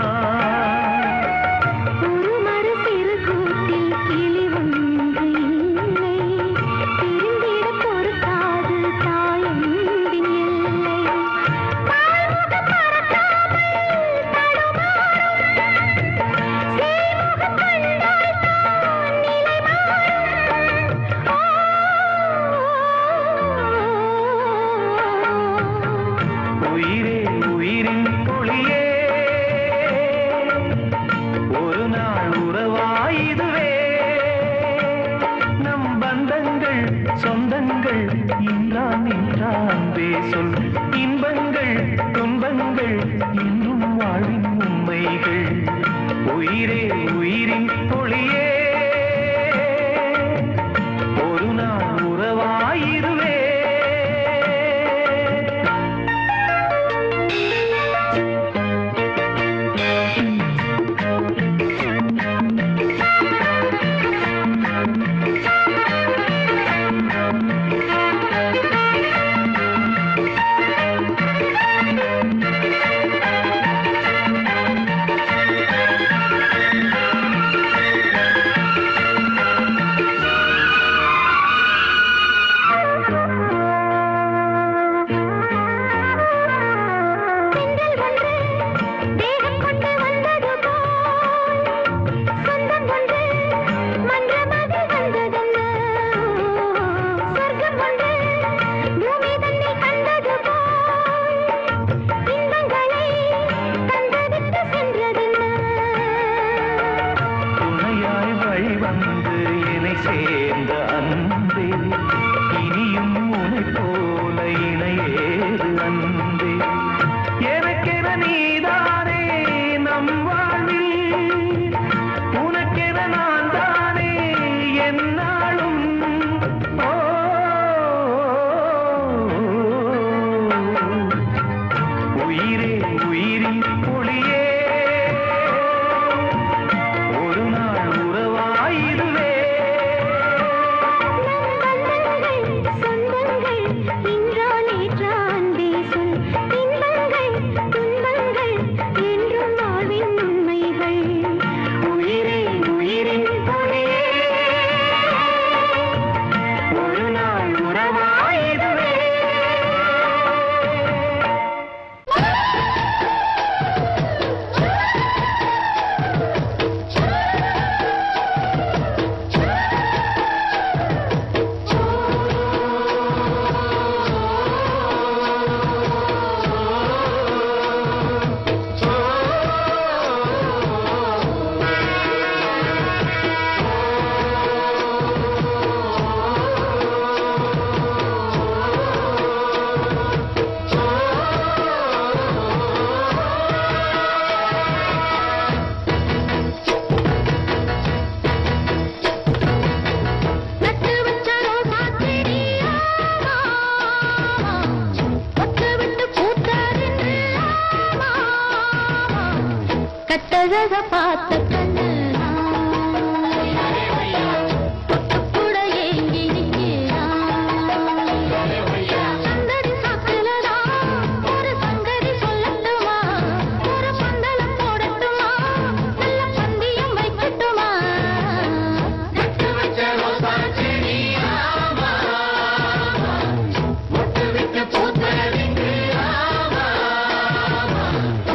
ஒரு மறு சிறு கூட்டில் கிளி ஒன்று இல்லை திருந்திட பொறுக்காது தாயந்தின் எல்லை பால்முக பறக்காமல் தடுமாறும் சேமுகம் கண்டால் தான் நிலை மாறும் உயிரே உயிரின் ஒளியே ஒரு நாள் உறவாயுதுவே நம் பந்தங்கள் சொந்தங்கள் இன்றான் இன்றான் சொல் இன்பங்கள் துன்பங்கள் இன்னும் வாழின் உண்மைகள் உயிரே உயிரின் ஒளியே ஒரு நாள் உறவாயிருவே பெண்கள் ஒன்று தேகம் கொண்டு வந்தது போல் சொந்தம் ஒன்று மன்றமதில் வந்ததென்ன சொர்க்கம் ஒன்று பூமி தன்னை கண்டது போல் இன்பங்களை தந்தவிட்டு சென்றதென்ன துணையாய் வழி வந்து என்னை சேர்ந்த அன்பே இனியும் உனை போல இணையேது அன்பே எனக்கென நீதானே நம் வாழ்வில் உனக்கென நான் தானே என்னாலும் ஓ உயிரே உயிரின் ஒளியே ஒரு நாள் உறவாயிருவே பந்தங்கள் சொந்தங்கள் இன்றா நேற்றான் பேசும் இன்பங்கள் துன்பங்கள் என்றும் வாழ்வின் உண்மைகள் உயிரே உயிரின் ஒளியே ஒரு நாள் உறவாயிருவே நட்டு வச்ச ரோசா செடியா பட்டு விட்டு பூத்தாருன்னு கட்டழக பார்த்த கண்ணு கூட ஏங்கி சந்தடி சாக்குலதான் ஒரு சங்கதி சொல்லட்டுமா ஒரு பந்தலம் போடட்டுமா நல்ல பந்தியம் வைக்கட்டுமா நட்டு வச்ச ரோசா மொட்டு விட்டு பூத்தறிந்து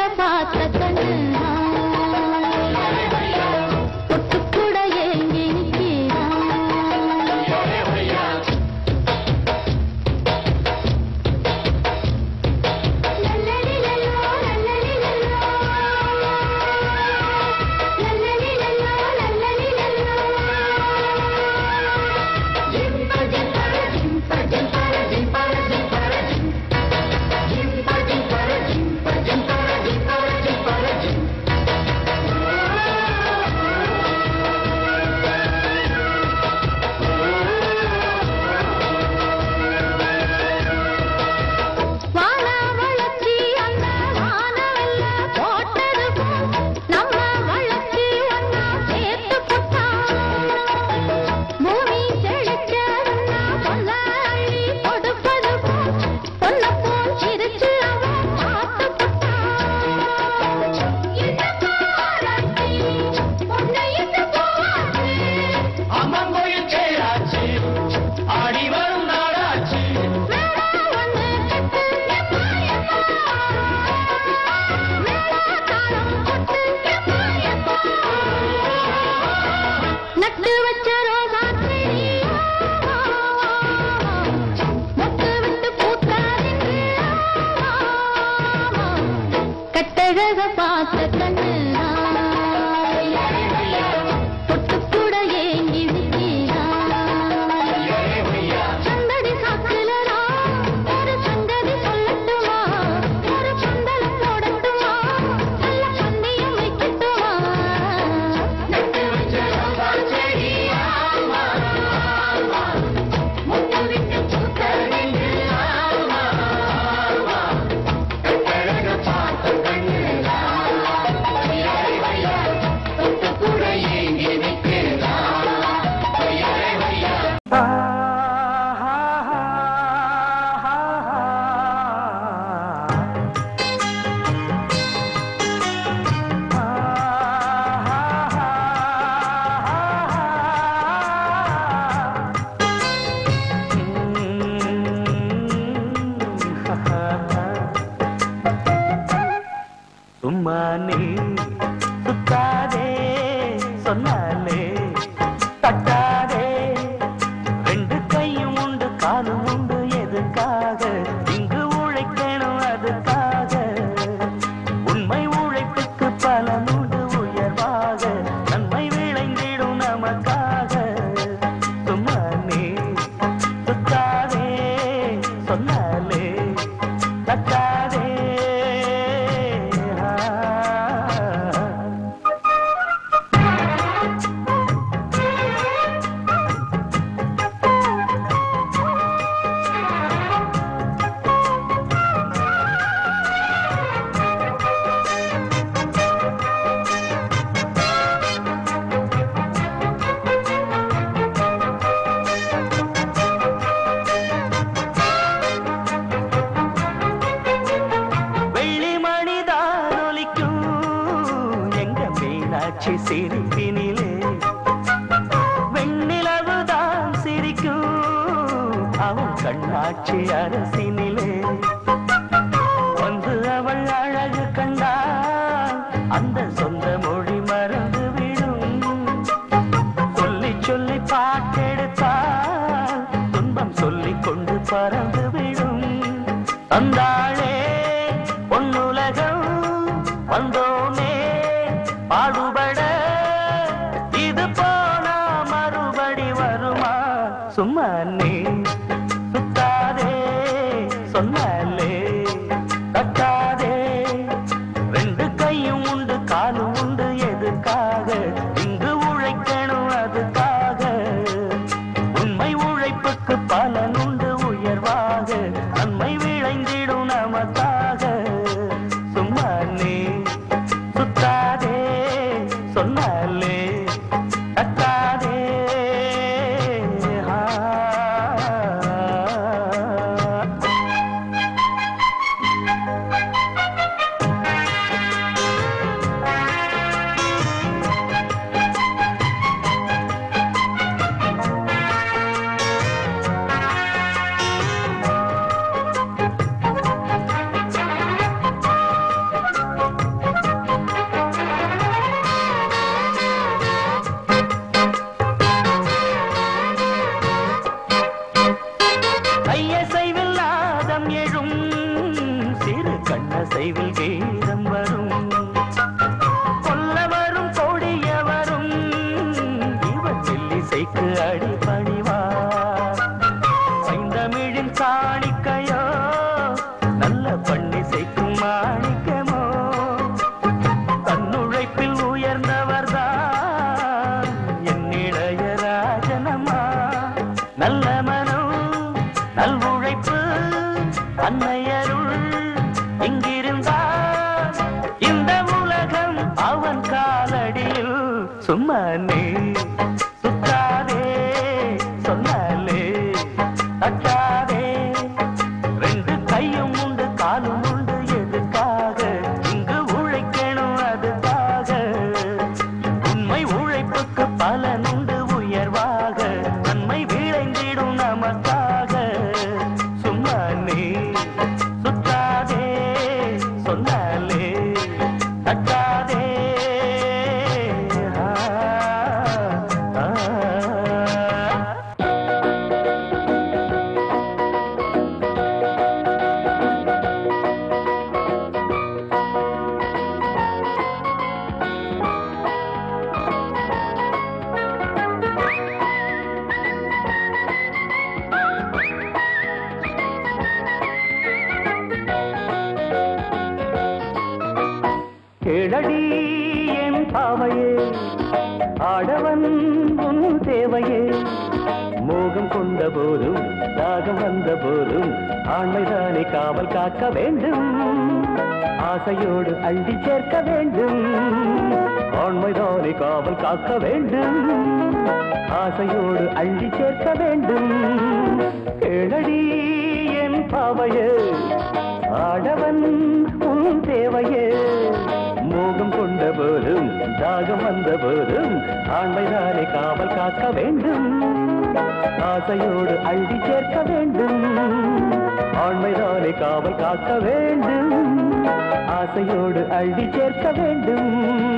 பார்த்த கண்ணு தொட்டு கூட ஏங்கி நிற்கிறான் வான வளர்ச்சி அந்த வானவெல்ல போட்டது போல் நம்ம வளர்ச்சி ஒன்னா சேர்த்து போட்டான் பூமி செழிச்சதுன்னா பொல்ல அள்ளி கொடுப்பது போல் பொல்ல போல் சிரிச்சு அவன் பார்த்து போட்டான் இந்த பாராட்டி உன்னை இந்த போவாச்சு அம்மன் கோயில் சேராச்சு ஆடி வரும் நாடாச்சு மேடா ஒண்ணு கட்டு எம்மா எம்மா மேடா தாளம் கொட்டு எம்மா எம்மா நட்டு வச்ச ரோசா செடி மொட்டு விட்டு பூத்தாதின்று கட்டழக பார்த்த கண்ணு தொட்டு கூட ஏங்கி நிற்கிறான் சந்தடி சாக்குல நான் ஒரு சங்கதி சொல்லட்டுமா ஒரு பந்தலம் போடட்டுமா நல்ல பந்தயம் வைக்கட்டுமா நட்டு வச்ச ரோசா செடி ஆமா, ஆமா. முட்டு விட்டு பூத்த நின்று ஆமா, ஆமா. கட்டழக பார்த்த கண்ணு வையாரை வையா தொட்டு கூட ஏங்கி நிற்கிறான் வையாரை வையா சும்மா நீ சுத்தாதே சொன்னாலே தட்டாதே ரெண்டு கையும் உண்டு காலும் உண்டு எதுக்காக இங்கு உழைக்கணும் அதுக்காக உண்மை உழைப்புக்கு பலனுண்டு உயர்வாக நன்மை விளைந்திடும் நமக்காக சும்மா நீ சுத்தாதே சொன்னாலே தட்டாதே ஆ. வெள்ளி மணிதான் ஒலிக்கும் எங்க மீனாட்சி சிரிப்பினிலே வெண்ணிலவுதான் சிரிக்கும் அவன் கண்ணாட்சி அரசினிலே வந்து அவள் அழகு கண்டா அந்த சொந்த மொழி மறந்து விடும் சொல்லி சொல்லி பாட்டெடுத்தா துன்பம் சொல்லிக் கொண்டு பறந்து விடும் தந்தாளே பொன்னுலகம் வந்தோமே பாடுபட இது போனா மறுபடி வருமா சும்மா நீ சுத்தாதே சொன்னாலே தட்டாதே ரெண்டு கையும் உண்டு காலும் உண்டு எதுக்காக இங்கு உழைக்கணும் அதுக்காக உண்மை உழைப்புக்கு பலனுண்டு உயர்வாக நன்மை விளைந்திடும் நமக்காக சும்மா நீ சுத்தாதே சொன்னாலே தட்டாதே ஆ. ஆ சும்மா நீ சுத்தாதே சொன்னாலே தட்டாதே ரெண்டு கையும் உண்டு காலும் உண்டு எதுக்காக இங்கு உழைக்கணும் அதுக்காக உண்மை உழைப்புக்கு பலனுண்டு உயர்வாக நன்மை விளைந்திடும் நமக்காக சும்மா நீ சுத்தாதே சொன்னாலே தட்டாதே ஆ, ஆ. கேளடி என் பாவையே ஆடவன் உன் தேவையே மோகம் கொண்ட போதும் தாகம் வந்த போதும் ஆண்மைதானே காவல் காக்க வேண்டும் ஆசையோடு அள்ளி சேர்க்க வேண்டும் ஆண்மைதானே காவல் காக்க வேண்டும் ஆசையோடு அள்ளி சேர்க்க வேண்டும் கேளடி என் பாவையே ஆடவன் உன் தேவையே மோகம் கொண்ட போதும் தாகம் வந்த போதும் ஆண்மைதானே காவல் காக்க வேண்டும் ஆசையோடு அள்ளி சேர்க்க வேண்டும் ஆண்மைதானே காவல் காக்க வேண்டும் ஆசையோடு அள்ளி சேர்க்க வேண்டும்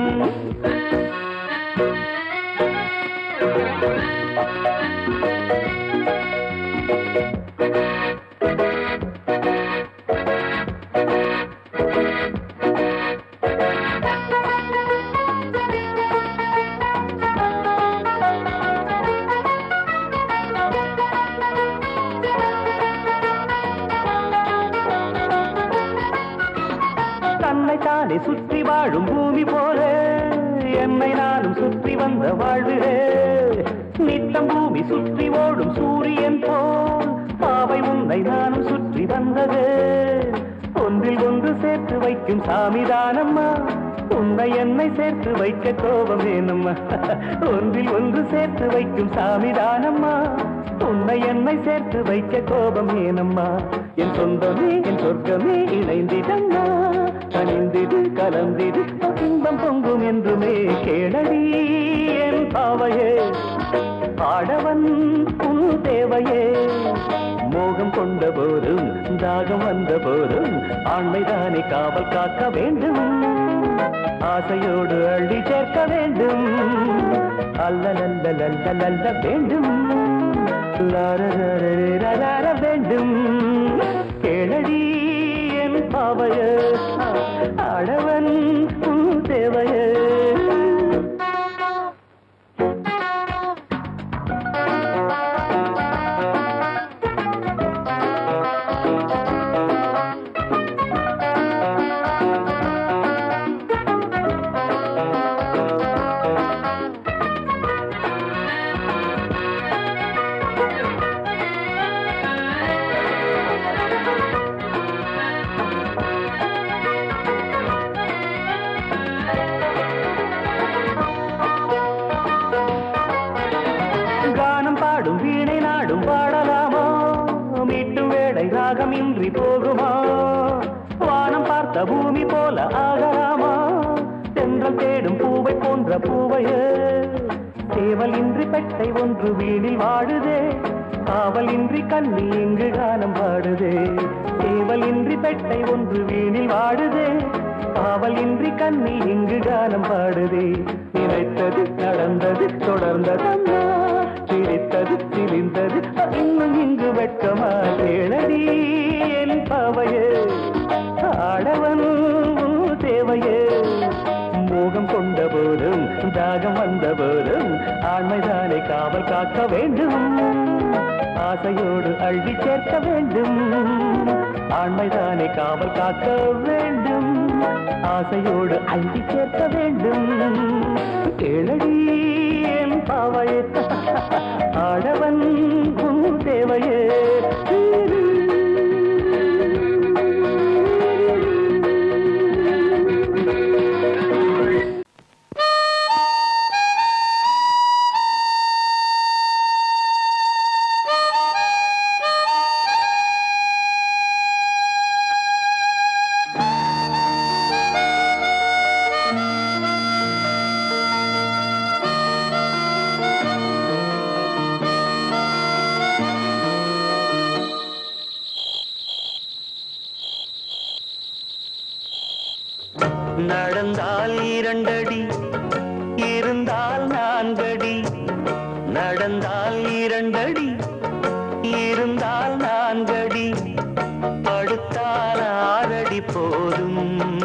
தன்னைத்தானே சுற்றி வாழும் பூமி போல என்னை நானும் சுற்றி வந்த வாழ்விலே நித்தம் பூமி சுற்றி ஓடும் சூரியன் போல் பாவை உன்னை நானும் சுற்றி வந்தது ஒன்றில் ஒன்று சேர்த்து வைக்கும் சாமிதானம்மா உன்னை என்னை சேர்த்து வைக்க கோபம் வேணும்மா ஒன்றில் ஒன்று சேர்த்து வைக்கும் சாமிதானம்மா உன்னை என்னை சேர்த்து வைக்க கோபம் ஏனம்மா என் சொந்தமே என் சொர்க்கமே இணைந்திடம்மா கனிந்திடு கலந்திடு இன்பம் பொங்கும் என்றுமே கேளடி என் பாவையே ஆடவன் உன் தேவையே மோகம் கொண்ட போதும் தாகம் வந்த போதும் ஆண்மைதானே காவல் காக்க வேண்டும் ஆசையோடு அள்ளி சேர்க்க வேண்டும் அல்லலல்ல லல்ல லல்ல வேண்டும் லாரரரரரரர வேண்டும் கேளடி என் பாவைய ஆடவன் உன் தேவைய கானம் பாடும் வீணை நாடும் பாடலாமா மீட்டும் வேளை ராகம் இன்றி போகுமா வானம் பார்த்த பூமி போல ஆகலாமா தென்றல் தேடும் பூவை போன்ற பூவையே சேவல் இன்றி பெட்டை ஒன்று வீணில் வாடுதே காவல் இன்றி கண்ணி இங்கு கானம் பாடுதே சேவல் இன்றி பெட்டை ஒன்று வீணில் வாடுதே காவல் இன்றி கண்ணி இங்கு கானம் பாடுதே நினைத்தது நடந்தது தொடர்ந்ததம்மா சிரித்தது சிரிந்தது இன்னும் இங்கு வெட்கமா கேளடி என் பாவையே ஆடவன் உன் தேவையே மோகம் கொண்ட போதும் தாகம் வந்த போதும் ஆண்மைதானே காவல் காக்க வேண்டும் ஆசையோடு அள்ளி சேர்க்க வேண்டும் ஆண்மைதானே காவல் காக்க வேண்டும் ஆசையோடு அள்ளி சேர்க்க வேண்டும் கேளடி என் பாவையே ஆடவன் உன் தேவையே ஆ நடந்தால் இரண்டடி இருந்தால் நான்கடி நடந்தால் இரண்டடி இருந்தால் நான்கடி படுத்தால் ஆறடி போதும்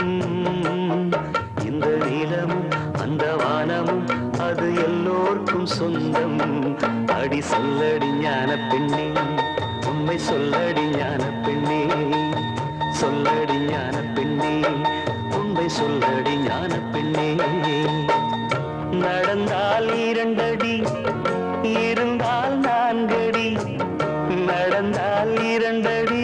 இந்த நிலமும் அந்த வானமும் அது எல்லோர்க்கும் சொந்தம் அடி சொல்லடி ஞான பெண்ணே உண்மை சொல்லடி ஞான பெண்ணே சொல்லடி ஞான பெண்ணே உண்மை சொல்லடி ஞான பெண்ணே நடந்தால் இரண்டடி இருந்தால் நான்கடி நடந்தால் இரண்டடி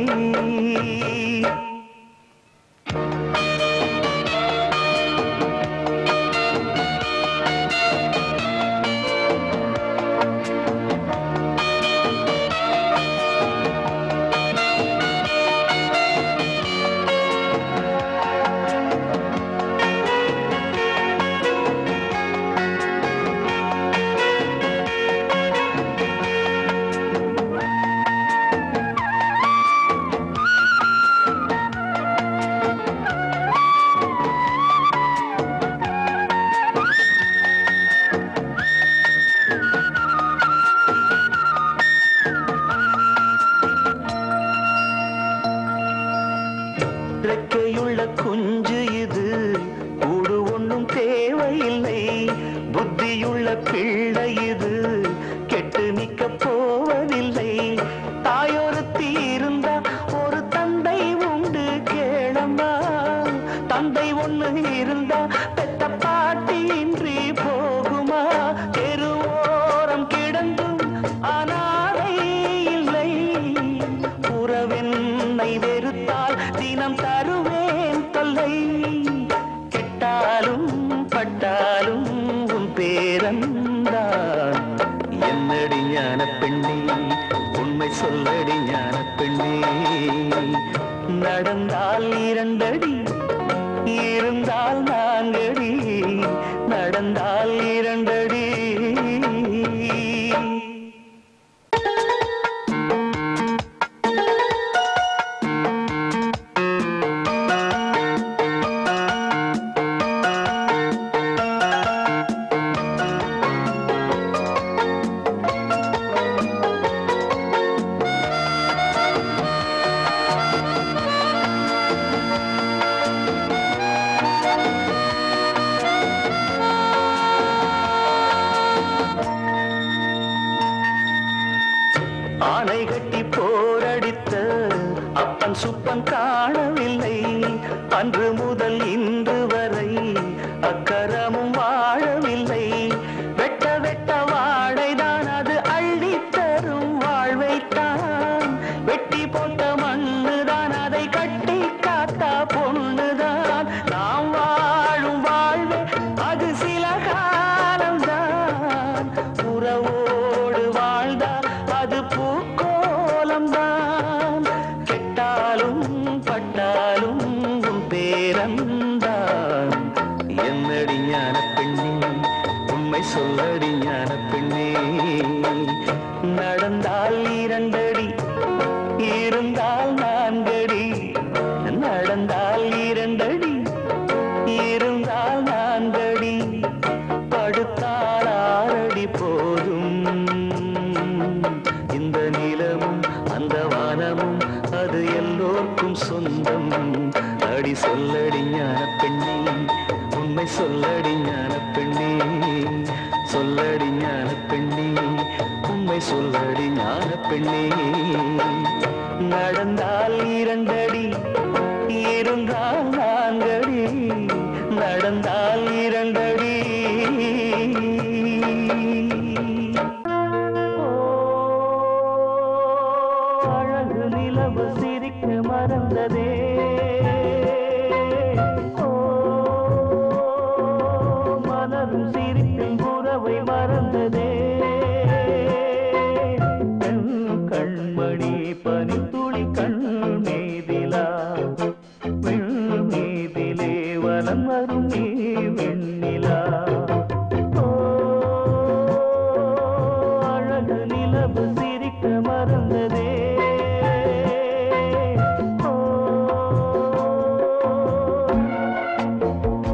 ரெக்கையுள்ள குஞ்சு இது கூடு ஒண்ணும் தேவையில்லை புத்தியுள்ள பிள்ளை இது கெட்டு நிக்க போவதில்லை தாயொருத்தி இருந்தா ஒரு தந்தை உண்டு கேளம்மா தந்தை ஒண்ணு இருந்தா பெத்த பாட்டி இன்றி போகுமா தெருவோரம் கிடந்தும் அனாதை இல்லை உறவென்னை வெறுத்தால் தினம் தருவேன் தொல்லை கெட்டாலும் பட்டாலும் உன் பேரந்தான் என்னடி ஞான பெண்ணே உண்மை சொல்லடி ஞான பெண்ணே நடந்தால் இரண்டடி இருந்தால் நான்கடி நடந்தால் இரண்டடி ஆனை கட்டி போரடித்த அப்பன் சுப்பன் காணவில்லை அன்று முதல் இன்று வரை அக்கரமும் வாழவில்லை வெட்ட வெட்ட வாழைதான் அது அள்ளி தரும் வாழ்வைத்தான் வெட்டி போட்ட மண்ணுதான் அதை கட்டி காத்தா பொண்ணுதான் நாம் வாழும் வாழ்வே அது சில காலம்தான் உறவோடு வாழ்ந்தால் அது பூக்கோலம்தான் கெட்டாலும் பட்டாலும் உன் பேரந்தான் என்னடி ஞான பெண்ணே உண்மை சொல்லடி ஞான பெண்ணே நடந்தால் இரண்டடி இருந்தால் நான்கடி நடந்தால் இரண்டடி இருந்தால் நான்கடி படுத்தால் ஆறடி போதும் இந்த நிலமும் அந்த வானமும் அது எல்லோர்க்கும் சொந்தம் அடி சொல்லடி ஞான பெண்ணே உண்மை சொல்லடி ஞான பெண்ணே சொல்லடி ஞான பெண்ணே உண்மை சொல்லடி ஞான பெண்ணே நடந்தால் இரண்டடி இருந்தால் நான்கடி நடந்தால் இரண்டடி அழகு நிலவு சிரிக்க மறந்ததே ஓ, மலரும் சிரிப்பில் உறவை மறந்ததே கண் கண்மணி பனித்துளி கண் மீதிலா வெண் மீதிலே வலம் வரும் நீ வெண்ணிலா ஓ, அழகு நிலவு சிரிக்க மறந்ததே ஓ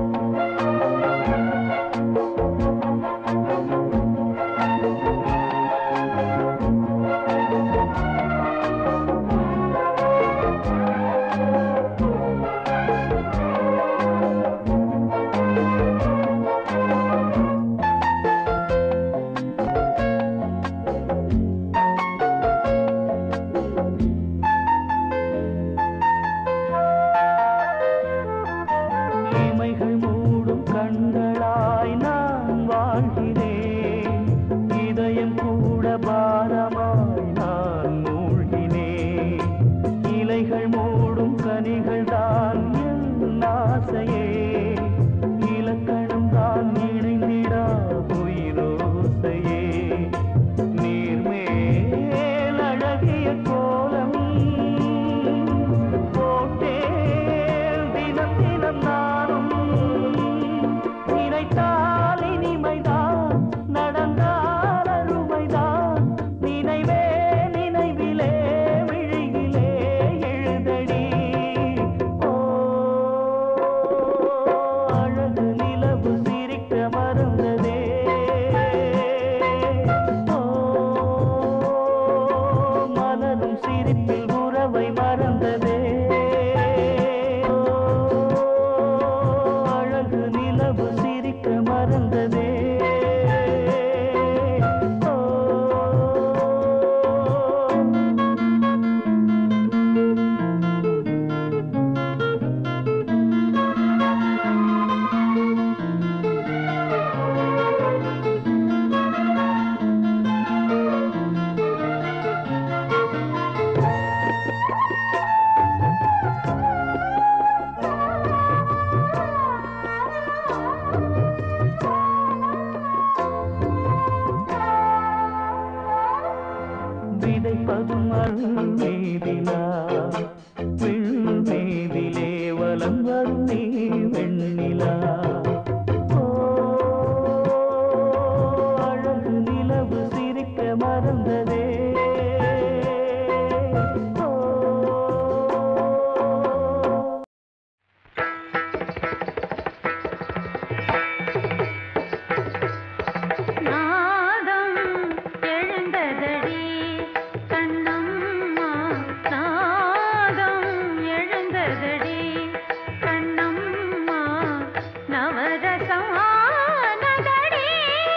நவரசமானதடி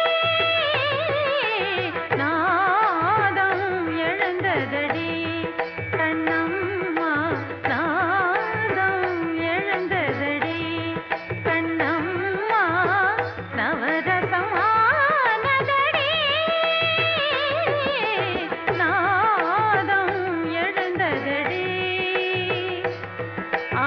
நாதம் எழுந்ததடி கண்ணம்மா நாதம் எழுந்ததடி கண்ணம்மா நவரசமானதடி நாதம் எழுந்ததடி ஆ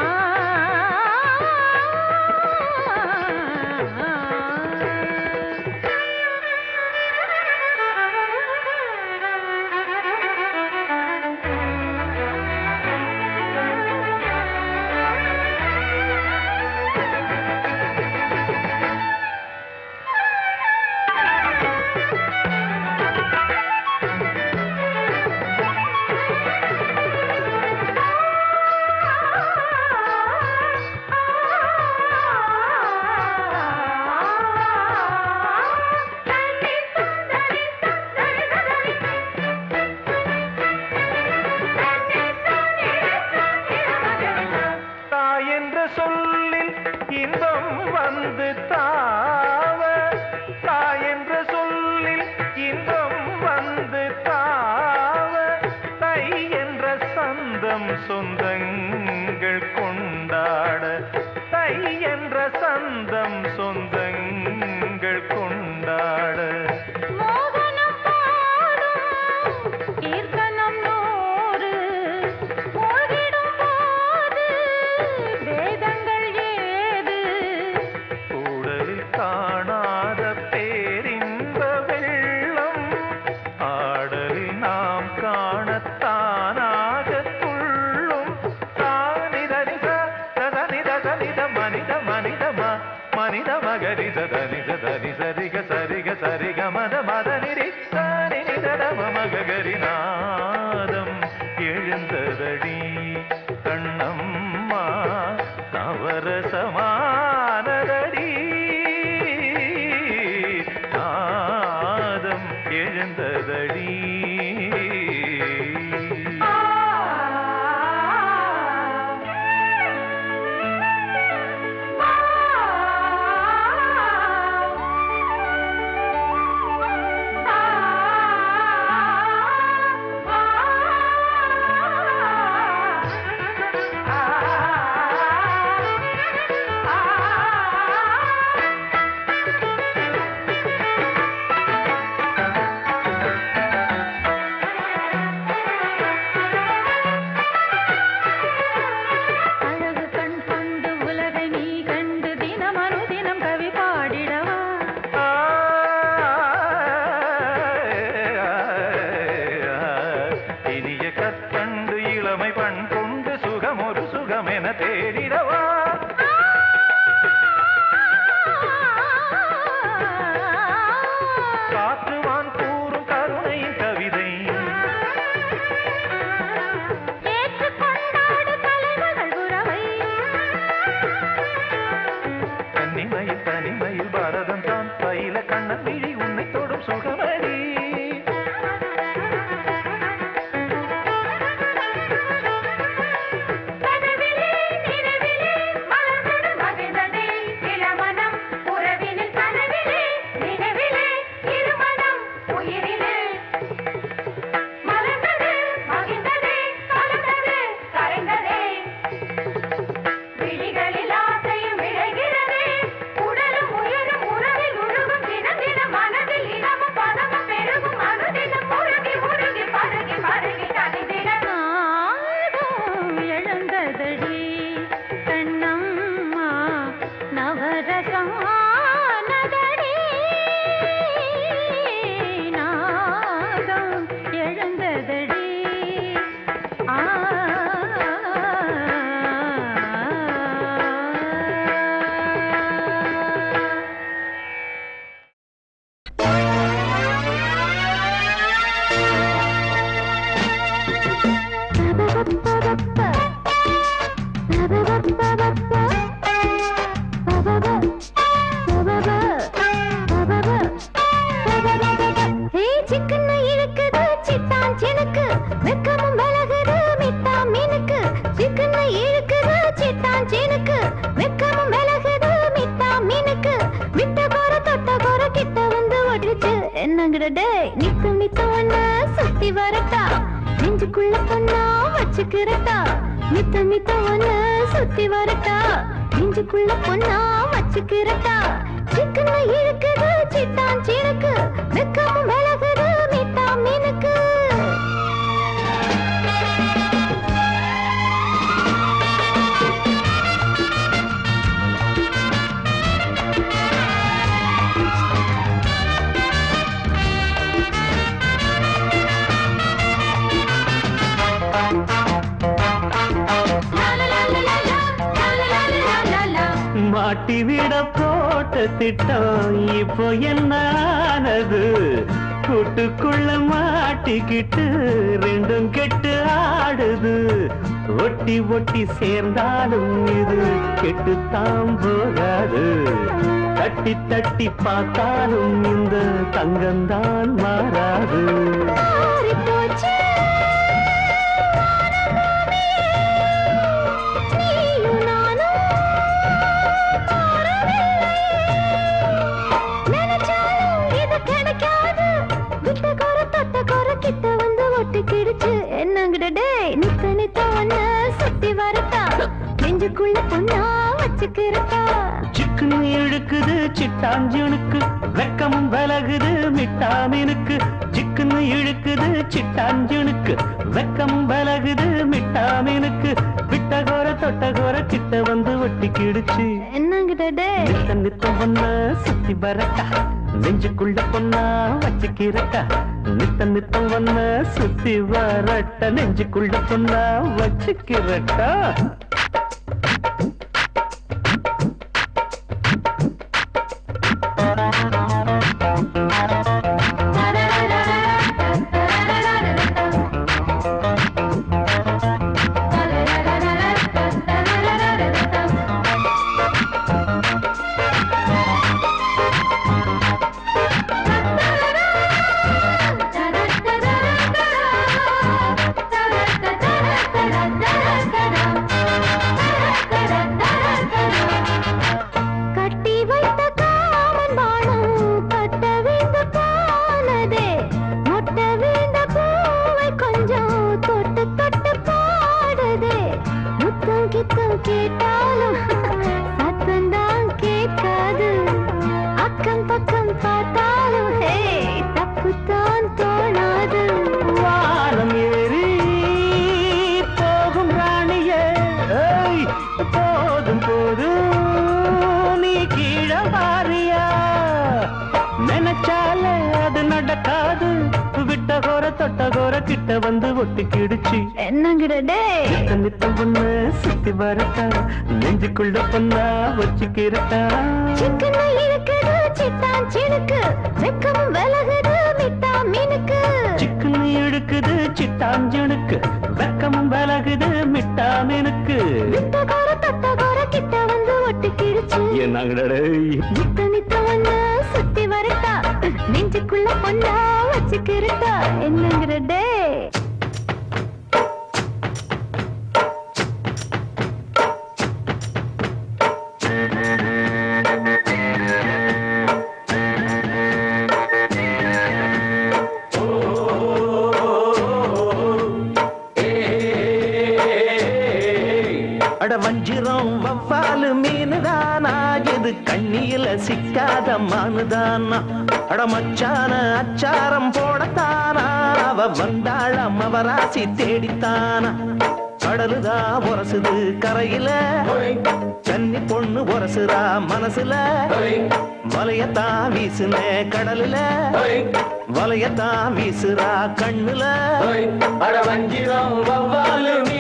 தாய் என்ற சொல்லில் இன்பம் வந்து தாவ தாய் என்ற சொல்லில் இன்பம் வந்து தாவ தை என்ற சந்தம் சொந்தங்கள் கொண்டாட தை என்ற சந்தம் சொந்தங்கள் கொண்டாட மோகனம் பாடும் கீர்த்தனம் நூறு மூழ்கிடும் போது வேதங்கள் ஏது கூடலில் காணாத பேரின்ப வெள்ளம் ஆடலில் நாம் காணத்தானாக துள்ளும் தானிதனித ததனித தனித மனித மனிதமா மனித மகரி சதனி சதனி சரிக சரிக சரிக மத மத நிரி தானி நிதடம மகரி நாதம் எழுந்ததடி கண்ணம்மா நவரசமானதடி நாதம் எழுந்ததடி அழகு கண் கொண்டு உலகை நீ கண்டு தினம் அனுதினம் கவி பாடிடவா இனிய கற்கண்டு இளமை பண் கொண்டு சுகம் ஒரு சுகம் என தேடிடவா காற்றுவான் கூறும் கருணையின் கவிதை ஏற்றுக் கொண்டாடு தலைமகள் உறவை கன்னிமையில் தனிமையில் பாரதம் தான் பயில கண்ணன் விழி உன்னை தொடும் சுகமடி கனவிலே நினைவிலே மலர்ந்தது மகிழ்ந்ததே இளமனம் உறவினில் கனவிலே நினைவிலே இருமனம் உயிரிலே மலர்ந்தது மகிழ்ந்ததே கலந்தது கரைந்ததே விழிகளில் ஆசையும் விளைகிறதே உடலும் உயிரும் உறவில் உருகும் தினம் தினம் மனதில் இடமும் பதமும் பெருகும் அனுதினம் உருகி உருகி பருகி பருகி தனிதினம் எழுந்ததடி கண்ணம்மா நவரசமானதடி நாதம் எழுந்ததடி ஆ Ba-ba-ba-ba-ba. என்னங்கடே நித்து நித்து ஒண்ணு சுத்தி வரட்டா நெஞ்சுக்குள்ள பொண்ணா வச்சுக்கிறட்டா நித்து நித்து ஒண்ணு சுத்தி வரட்டா நெஞ்சுக்குள்ள பொண்ணா வச்சுக்கிறட்டா சிக்கன இழுக்குது சிட்டான் சினுக்கு வெக்கமும் விலகுது மீட்டா மீனுக்கு மாட்டி விட போட்ட திட்டம் இப்போ என்ன ஆனது கூட்டுக்குள்ள மாட்டிக்கிட்டு ரெண்டும் கெட்டு ஆடுது ஒட்டி ஒட்டி சேர்ந்தாலும் இது கெட்டுத்தான் போகாது தட்டி தட்டி பார்த்தாலும் இந்த தங்கம்தான் மாறாது மாறி போச்சு நீயும் நானும் நினைச்சாலும் இது கிடைக்காது விட்ட கோர தொட்ட கோர கிட்ட வந்து ஒட்டிக்கிடுச்சு என்னங்கடே நித்த நித்த ஒண்ணு சுத்தி வரட்டா நெஞ்சுக்குள்ள பொண்ணா வச்சுக்கிறட்டா சிக்குன்னு இழுக்குது சிட்டாஞ்சனுக்கு வெக்கமும் விலகுது மிட்டாமீனுக்கு சிக்குன்னு இழுக்குது சிட்டாஞ்சனுக்கு வெக்கமும் விலகுது மிட்டாமீனுக்கு விட்டகோர தொட்டகோர கிட்ட வந்து ஒட்டிக்கிடுச்சு என்னங்கடே நித்த நித்த பொண்ண சுத்தி வரட்டா நெஞ்சுக்குள்ள பொண்ணா வச்சுக்கிறட்டா நித்த நித்த பொண்ண சுத்தி வரட்ட நெஞ்சுக்குள்ள பொண்ணா வச்சுக்கிறட்டா கட்டி வைத்த காமன் பானம் கட்ட வீழ்ந்து போனதே மொட்ட வீழ்ந்த பூவை கொஞ்சம் தொட்டு தொட்டு பாடுதே முத்தம் கித்தம் கேட்டாலும் சத்தந்தான் கேட்காது அக்கம் பக்கம் பார்த்தாலும் ஹே தப்புத்தான் தோணாது வானம் ஏறி போகும் ராணியே ஏய், போதும் போதும் நீ கீழே வாரியா நினைச்சாலே அது நடக்காது விட்ட கோர தொட்ட கோர கிட்ட வந்து ஒட்டிக்கிடுச்சு என்னங்கடே நித்த நித்த பொண்ணு சுத்தி வரட்டா நெஞ்சுக்குள்ள பொண்ணா வச்சுக்கிறட்டா சிக்கன இருக்குது சிட்டான் சினுக்கு வெக்கமும் விலகுது மிட்டா மீனுக்கு சிக்கன் இழுக்குது சிட்டாஞ்சனுக்கு வெக்கமும் விலகுது மிட்டாமீனுக்கு விட்ட கோர தொட்ட கோர கிட்ட வந்து ஒட்டிக்கிடுச்சு என்னங்கடே நித்த நித்த ஒண்ணு சுத்தி வரட்டா நெஞ்சுக்குள்ள பொண்ணா வச்சுக்கிறட்டா என்னங்கடே அட வஞ்சிரம் வவ்வாலு மீனுதானா இது கண்ணியில சிக்காத மானுதானா அட மச்சான அச்சாரம் போடத்தானா அவ வந்தாள் அம்மவராசி தேடித்தானா கடலுதா உரசுது கரையில கன்னி பொண்ணு உரசுறா மனசுல வலையத்தான் வீசுன கடலுல வலையத்தான் வீசுறா கண்ணுல அட வஞ்சிரம் வவ்வாலு